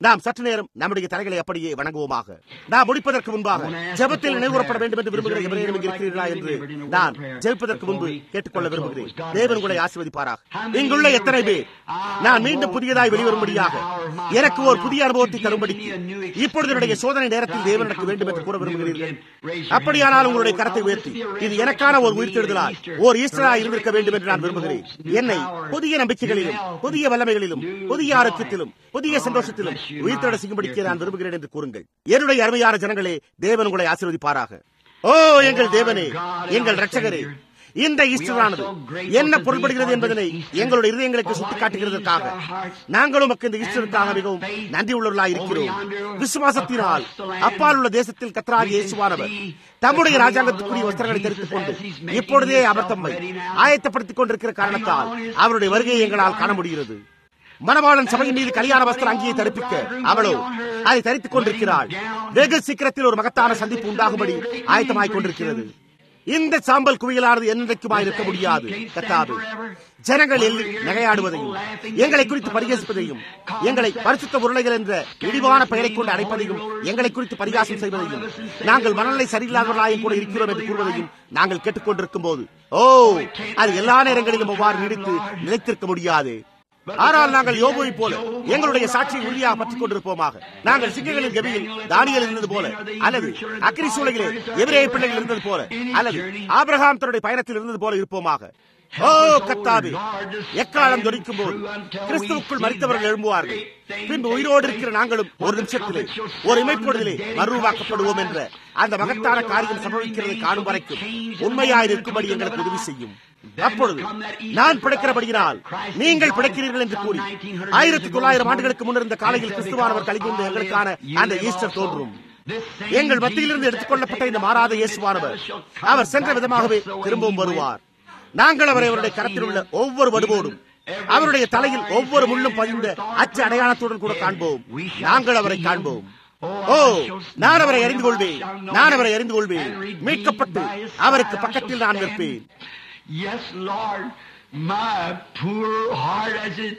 Speaker 1: நாம் சற்று நேரம் நம்முடைய தலைகளை அப்படியே வணங்குவோமாக நாம் முடிப்பதற்கு முன்பாக ஜெபத்தில் நினைவுறப்பட வேண்டும் என்று விரும்புகிற எவரேனும் இங்கு இருக்கிறீர்களா என்று நான் ஜெபிப்பதற்கு முன்பு கேட்டுக்கொள்ள விரும்புகிறேன் தேவன் உங்களை ஆசீர்வதிப்பாராக இங்குள்ள எத்தனை பேர் நான் மீண்டும் புதியதாய் வெளிவரும்படியாக எனக்கு ஒரு புதிய அனுபவத்தை தரும்படி இப்பொழுது என்னுடைய சோதனை நேரத்தில் தேவன் எனக்கு வேண்டும் என்று கூற விரும்புகிறீர்கள் அப்படியானால் உங்களுடைய கரத்தை உயர்த்தி இது எனக்கான ஒரு உயிர்த்தெழுதலால் ஒரு ஈஸ்டரா இருந்திருக்க வேண்டும் என்று நான் விரும்புகிறேன் என்னை புதிய நம்பிக்கைகளிலும் புதிய வல்லமைகளிலும் புதிய ஆரோக்கியத்திலும் புதிய சந்தோஷத்திலும் உயிர்த்தெழ செய்யும்படிக்க நான் விரும்புகிறேன் என்று கூறுங்கள் என்னுடைய அருமையான ஜனங்களே தேவன் உங்களை ஆசீர்வதிப்பாராக ஓ எங்கள் தேவனே எங்கள் ரட்சகரே இந்த ஈஸ்டரானது என்ன பொருள்படுகிறது என்பதனை எங்களுடைய இருதயங்களுக்கு சுட்டிக்காட்டுகிறதற்காக நாங்களும் உமக்கு இந்த ஈஸ்டருக்காக மிகவும் நன்றி உள்ளவர்களாக இருக்கிறோம் விசுவாசத்தினால் அப்பால் உள்ள தேசத்தில் கத்தராக இயேசுவானவர் தம்முடைய ராஜாங்கத்துக்குரிய வஸ்திரங்களை தெரிவித்துக் கொண்டு இப்பொழுதே அவர் தம்மை ஆயத்தப்படுத்திக் கொண்டிருக்கிற காரணத்தால் அவருடைய வருகையை எங்களால் காண முடிகிறது மணவாளன் சபையின் மீது கல்யாண வஸ்திர அங்கியை தரிப்பிக்க அவளோ அதை தரித்துக் கொண்டிருக்கிறாள் வெகு சீக்கிரத்தில் ஒரு மகத்தான சந்திப்பு உண்டாகும்படி ஆயத்தமாய் கொண்டிருக்கிறது இந்த சாம்பல் குவியலானது என்றைக்குமாய் இருக்க முடியாது கத்தாது ஜனங்கள் எள்ளி நகையாடுவதையும் எங்களை குறித்து பரிகசிப்பதையும் எங்களை பரிசுத்த உருளைகள் என்ற இழிவான பெயரை கொண்டு அழைப்பதையும் எங்களை குறித்து பரிகாசம் செய்வதையும் நாங்கள் மனநிலை சரியில்லாதவர்களாயும் கூட இருக்கிறோம் என்று கூறுவதையும் நாங்கள் கேட்டுக்கொண்டிருக்கும் போது ஓ அது எல்லா நேரங்களிலும் அவ்வாறு நீடித்து நிலைத்திருக்க முடியாது ஆனால் நாங்கள் யோபுவை போல எங்களுடைய சாட்சியை உறுதியாக பற்றிக் கொண்டிருப்போமாக நாங்கள் சிங்கங்களின் கவியில் தானியல் இருந்தது போல அல்லது அக்ரி சூழலிலே எதிரே பிள்ளைகள் இருந்தது போல அல்லது ஆபிரகாம் தன்னுடைய பயணத்தில் இருந்தது போல இருப்போமாக ஓ கத்தாவே எக்காலம் ஜொலிக்கும் போது கிறிஸ்துவுக்குள் மறித்தவர்கள் எழும்புவார்கள் பின்பு உயிரோடு இருக்கிற நாங்களும் ஒரு நிமிஷத்திலே ஒரு இமைப்பொழுதிலே மறுவாக்கப்படுவோம் என்ற அந்த மகத்தான காரியம் சம்பவிக்கிறதை காணும் வரைக்கும் உண்மையாய் இருக்கும்படி எங்களுக்கு உதவி செய்யும் அப்பொழுது நான் பிழைக்கிறபடியினால் நீங்கள் பிழைக்கிறீர்கள் என்று கூறி ஆயிரத்தி தொள்ளாயிரம் ஆண்டுகளுக்கு முன்னர் இந்த காலையில் கிறிஸ்துவானவர் கழிந்த எங்களுக்கான அந்த ஈஸ்டர் தோன்றும் எங்கள் மத்தியிலிருந்து எடுத்துக்கொள்ளப்பட்ட இந்த மாறாத இயேசுவானவர் அவர் சென்ற விதமாகவே திரும்பவும் வருவார் நாங்கள் அவரை அவருடைய கரத்தில் உள்ள ஒவ்வொரு வடுவோடும் அவருடைய தலையில் ஒவ்வொரு முள்ளும் பதிந்த அச்சு அடையாளத்துடன் கூட காண்போம் நாங்கள் அவரை காண்போம் ஓ நான் அவரை அறிந்து கொள்வேன் நான் அவரை அறிந்து கொள்வேன் மீட்கப்பட்டு அவருக்கு பக்கத்தில் நான் நிற்பேன்
Speaker 3: Yes, Lord, my poor heart as it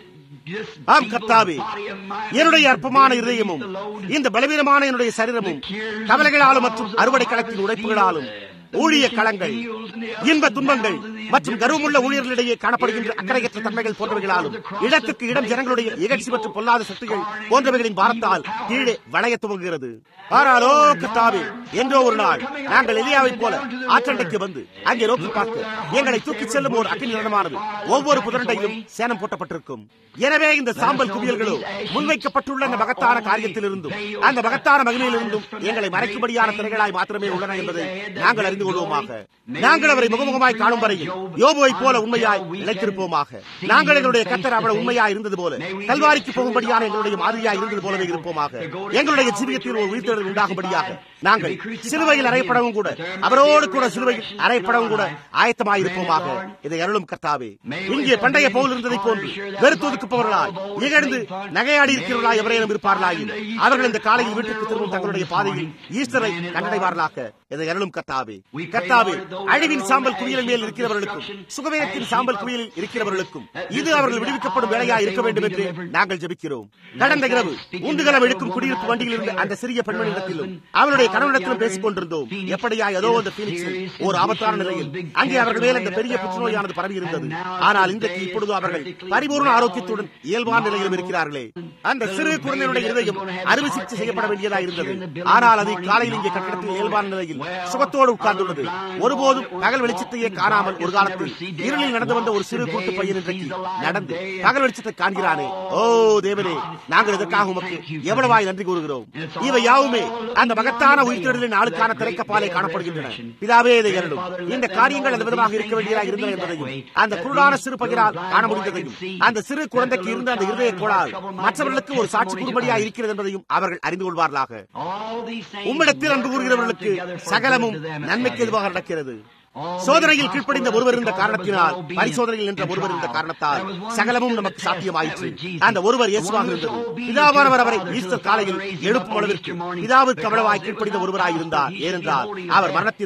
Speaker 1: ஆம் கர்த்தாவே என்னுடைய அற்பமான இதயமும் இந்த பலவீனமான என்னுடைய சரீரமும் கவலைகளாலும் மற்றும் அறுவடை களத்தின் உழைப்புகளாலும் ஊழிய களங்கள் இன்ப துன்பங்கள் மற்றும் கர்வமுள்ள ஊழியர்களிடையே காணப்படுகின்ற அக்கறையற்ற தன்மைகள் போன்றவைகளாலும் இடத்துக்கு இடம் ஜனங்களுடைய இகழ்ச்சி மற்றும் பொல்லாத சக்திகள் போன்றவைகளின் பாரத்தால் கீழே வளைய துவங்குகிறது ஆனாலோ கத்தாவே என்றோ ஒரு நாள் நாங்கள் எலியாவைப் போல ஆற்றண்டைக்கு வந்து அங்கே நோக்கி பார்க்க எங்களை தூக்கிச் செல்லும் ஒரு அக்கினி நிலமானது ஒவ்வொரு புதரண்டையிலும் சேனம் போட்டப்பட்டிருக்கும் எனவே இந்த சாம்பல் குவியல்களோ முன்வைக்கப்பட்டுள்ள அந்த மகத்தான காரியத்திலிருந்தும் அந்த மகத்தான மகிமையிலிருந்தும் எங்களை மறைக்கும்படியான திரைகளாய் மாத்திரமே உள்ளன என்பதை நாங்கள் அறிந்து கொள்வோமாக நாங்கள் அவரை முகமுகமாய் காணும் வரையில் யோபுவை போல உண்மையாய் நிலைத்திருப்போமாக நாங்கள் எங்களுடைய கத்தர் அவளை உண்மையாய் இருந்தது போல கல்வாரிக்கு போகும்படியான எங்களுடைய மாதிரியாய் இருந்தது போலவே இருப்போமாக எங்களுடைய ஜீவியத்தில் ஒரு உயிர்த்தெழுதல் உண்டாகும்படியாக நாங்கள் சிலுவையில் அறையப்படவும் கூட அவரோடு கூட சிலுவையில் அறையப்படவும் கூட ஆயத்தமாய் இருப்போமாக இதை அருளும் கர்த்தாவே இங்கே பண்டைய போல் இருந்ததை போன்று வெறுத்து ஒதுக்குப்பவர்களாய் இகழ்ந்து நகையாடி இருக்கிறவர்களாய் எவரேனும் இருப்பார்களாயின் அவர்கள் இந்த காலையில் வீட்டுக்கு திரும்பும் தங்களுடைய பாதையில் ஈஸ்டரை கண்டடைவார்களாக இதை அருளும் கர்த்தாவே கர்த்தாவே அழிவின் சாம்பல் குவியலின் மேல் இருக்கிறவர்களுக்கும் சுகவீனத்தின் சாம்பல் குவியலில் இருக்கிறவர்களுக்கும் இது அவர்கள் விடுவிக்கப்படும் வேலையா இருக்க வேண்டும் என்று நாங்கள் ஜெபிக்கிறோம் கடந்த இரவு உந்துகலம் எடுக்கும் குடியிருப்பு வண்டியில் இருந்த அந்த சிறிய பெண்மணியிடத்திலும் அவருடைய கணவனிடத்திலும் பேசிக் கொண்டிருந்தோம் எப்படியா ஏதோ அந்த பீனிக்ஸில் ஒரு ஆபத்தான நிலையில் அங்கே அவர்கள் மேல் அந்த பெரிய புற்றுநோயானது பரவி இருந்தது ஆனால் இன்றைக்கு இப்பொழுது அவர்கள் பரிபூர்ண ஆரோக்கியத்துடன் இயல்பான நிலையிலும் இருக்கிறார்களே அந்த சிறு குழந்தையுடைய இருதயம் அறுவை சிகிச்சை செய்யப்பட வேண்டியதாக இருந்தது ஆனால் அது காலையில் இங்கே கட்டடத்தில் இயல்பான நிலையில் சுகத்தோடு உட்கார்ந்துள்ளது ஒருபோதும் பகல் வெளிச்சத்தையே காணாமல் ஒரு காலத்தில் இருளில் நடந்து வந்த ஒரு சிறு கூட்டு பையன் இன்றைக்கு நடந்து பகல் வெளிச்சத்தை காண்கிறானே ஓ தேவனே நாங்கள் இதற்காக உமக்கு எவ்வளவாய் நன்றி கூறுகிறோம் இவை யாவுமே அந்த மகத்தான உயிர்த்தெழுதலின் ஆளுக்கான திரைக்கப்பாலே காணப்படுகின்றன பிதாவே இதை இரண்டும் இந்த காரியங்கள் அந்த விதமாக இருக்க வேண்டியதாக இருந்தன என்பதையும் அந்த குருடான சிறு பகிரால் காண முடிந்ததையும் அந்த சிறு குழந்தைக்கு இருந்த அந்த இருதய கோளால் மற்றவர்களுக்கு ஒரு சாட்சி கூறுபடியா இருக்கிறது என்பதையும் அவர்கள் அறிந்து கொள்வார்களாக உம்மிடத்தில் அன்பு கூறுகிறவர்களுக்கு சகலமும் நன்மைக்கு எதுவாக நடக்கிறது சோதனையில் கீழ்ப்படிந்த ஒருவர் இருந்த காரணத்தினால் பரிசோதனையில் நின்ற ஒருவர் இருந்த காரணத்தால் சகலமும் நமக்கு சாத்தியமாயிற்று அந்த ஒருவர் இயேசுவாக இருந்தது பிதாவானவர் அவரை ஈஸ்டர் காலையில் எழுப்பும் அளவிற்கு பிதாவுக்கு அவ்வளவாய் கீழ்ப்படிந்த ஒருவராய் இருந்தார் ஏனென்றால் அவர் மரணத்தினால்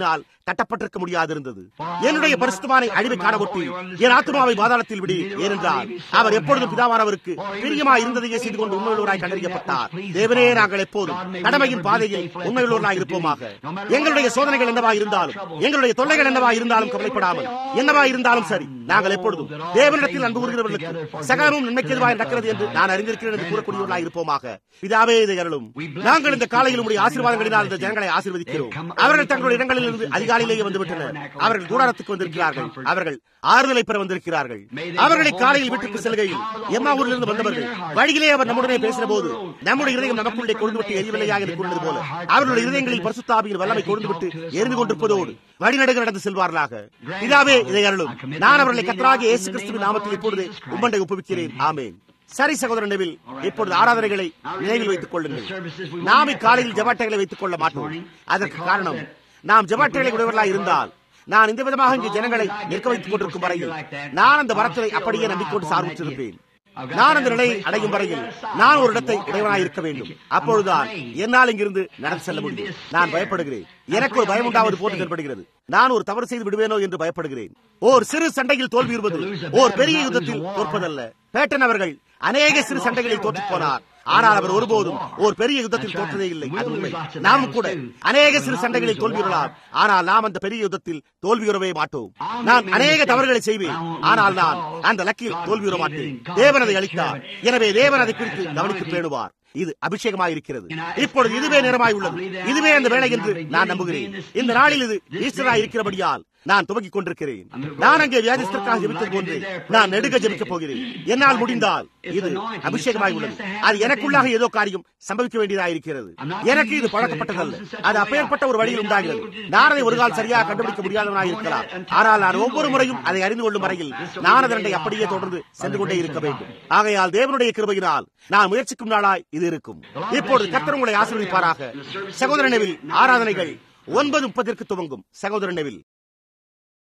Speaker 1: கட்டப்பட்டிருக்க முடியாதிருந்தது என்னுடைய பரிசுத்தமானை அழிவை காணவொட்டி என் ஆத்மாவை பாதாளத்தில் விடி ஏனென்றால் அவர் எப்பொழுதும் பிதாவானவருக்கு பிரியமா இருந்ததையே செய்து கொண்டு உண்மையுள்ளவராய் கண்டறியப்பட்டார் தேவனே நாங்கள் எப்போதும் கடமையின் பாதையில் உண்மையுள்ளவராய் இருப்போமாக எங்களுடைய சோதனைகள் என்னவா இருந்தாலும் எங்களுடைய தொல்லைகள் என்னவா இருந்தாலும் கவலைப்படாமல் என்னவா இருந்தாலும் சரி நாங்கள் எப்பொழுதும் தேவனிடத்தில் அன்பு கூறுகிறவர்களுக்கு சகலமும் நன்மைக்கு எதுவாக நடக்கிறது என்று நான் அறிந்திருக்கிறேன் என்று கூறக்கூடியவர்களாக இருப்போமாக பிதாவே இதை அருளும் நாங்கள் இந்த காலையில் உடைய ஆசீர்வாதங்களினால் இந்த ஜனங்களை ஆசீர்வதிக்கிறோம் அவர்கள் தங்களுடைய இடங்களில் இருந்து அதிகாலையிலேயே வந்துவிட்டனர் அவர்கள் கூடாரத்துக்கு வந்திருக்கிறார்கள் அவர்கள் ஆறுதலை பெற வந்திருக்கிறார்கள் அவர்களை காலையில் வீட்டுக்கு செல்கையில் எம்மா ஊரிலிருந்து வந்தவர்கள் வழியிலே அவர் நம்முடனே பேசின போது நம்முடைய இதயம் நமக்குள்ளே கொண்டு விட்டு எரியவில்லையாக என்று கூறினது போல அவர்களுடைய இதயங்களில் பரிசுத்தாபியின் வல்லமை கொண்டு விட்டு எரிந்து கொண்டிருப்பதோடு வழிநடுக நடந்து செல்வார்களாக இதாவே இதை அருளும் நான் அவர்களை கத்தராக இயேசு கிறிஸ்துவின் நாமத்தில் இப்பொழுது உம்மண்டை ஒப்புவிக்கிறேன் ஆமேன் சரி சகோதரன் நெவில் இப்பொழுது ஆராதனைகளை நினைவில் வைத்துக் கொள்ளுங்கள் நாம் இக்காலையில் ஜபாட்டைகளை வைத்துக் கொள்ள மாட்டோம் அதற்கு காரணம் நாம் ஜபாட்டைகளை உடையவர்களாக இருந்தால் நான் இந்த விதமாக இங்கு ஜனங்களை நிற்க வைத்துக் கொண்டிருக்கும் வரையில் நான் அந்த வரத்தை அப்படியே நம்பிக்கொண்டு சார்பித்திருப்பேன் நான் அந்த நிலையை அடையும் வரையில் நான் ஒரு இடத்தை உடையவனாய் இருக்க வேண்டும் அப்பொழுதுதான் என்னால் இங்கிருந்து நடந்து செல்ல முடியும் நான் பயப்படுகிறேன் எனக்கு ஒரு பயம் உண்டாவது போட்டு தென்படுகிறது நான் ஒரு தவறு செய்து விடுவேனோ என்று பயப்படுகிறேன் ஓர் சிறு சண்டையில் தோல்வியுறுவது ஓர் பெரிய யுத்தத்தில் தோற்பதல்ல பேட்டன் அவர்கள் அநேக சிறு சண்டைகளில் தோற்று போனார் ஆனால் அவர் ஒருபோதும் ஒரு பெரிய யுத்தத்தில் தோற்றதே இல்லை அது உண்மை நாமும் கூட அநேக சிறு சண்டைகளில் தோல்வியுறலாம் ஆனால் நாம் அந்த பெரிய யுத்தத்தில் தோல்வியுறவே மாட்டோம் நான் அநேக தவறுகளை செய்வேன் ஆனால் நான் அந்த லக்கில் தோல்வியுற மாட்டேன் தேவன் அதை அளித்தார் எனவே தேவன் அதை குறித்து கவனித்து பேணுவார் இது அபிஷேகமாய் இருக்கிறது இப்பொழுது இதுவே நேரமாய் உள்ளது இதுவே அந்த வேலை என்று நான் நம்புகிறேன் இந்த நாளில் இது ஈஸ்டராய் இருக்கிறபடியால் நான் துவங்கிக் கொண்டிருக்கிறேன் நான் அங்கே வியாதிஸ்தற்காக ஜெபித்தது போன்று நான் நெடுக ஜெபிக்கப் போகிறேன் என்னால் முடிந்தால் இது அபிஷேகமாய் உள்ளது அது எனக்குள்ளாக ஏதோ காரியம் சம்பவிக்க வேண்டியதாக இருக்கிறது எனக்கு இது பழக்கப்பட்டதல்ல அது அப்பேற்பட்ட ஒரு வழியில் உண்டாகிறது நான் அதை ஒரு கால் சரியாக கண்டுபிடிக்க முடியாதவனாக இருக்கலாம் ஆனால் நான் ஒவ்வொரு முறையும் அதை அறிந்து கொள்ளும் வரையில் நான் அதனை அப்படியே தொடர்ந்து சென்று கொண்டே இருக்க வேண்டும் ஆகையால் தேவனுடைய கிருபையினால் நான் முயற்சிக்கும் நாளாய் இது இருக்கும் இப்பொழுது கத்தர் உங்களை ஆசீர்வதிப்பாராக சகோதரனவில் ஆராதனைகள் ஒன்பது முப்பதிற்கு துவங்கும் சகோதரனவில்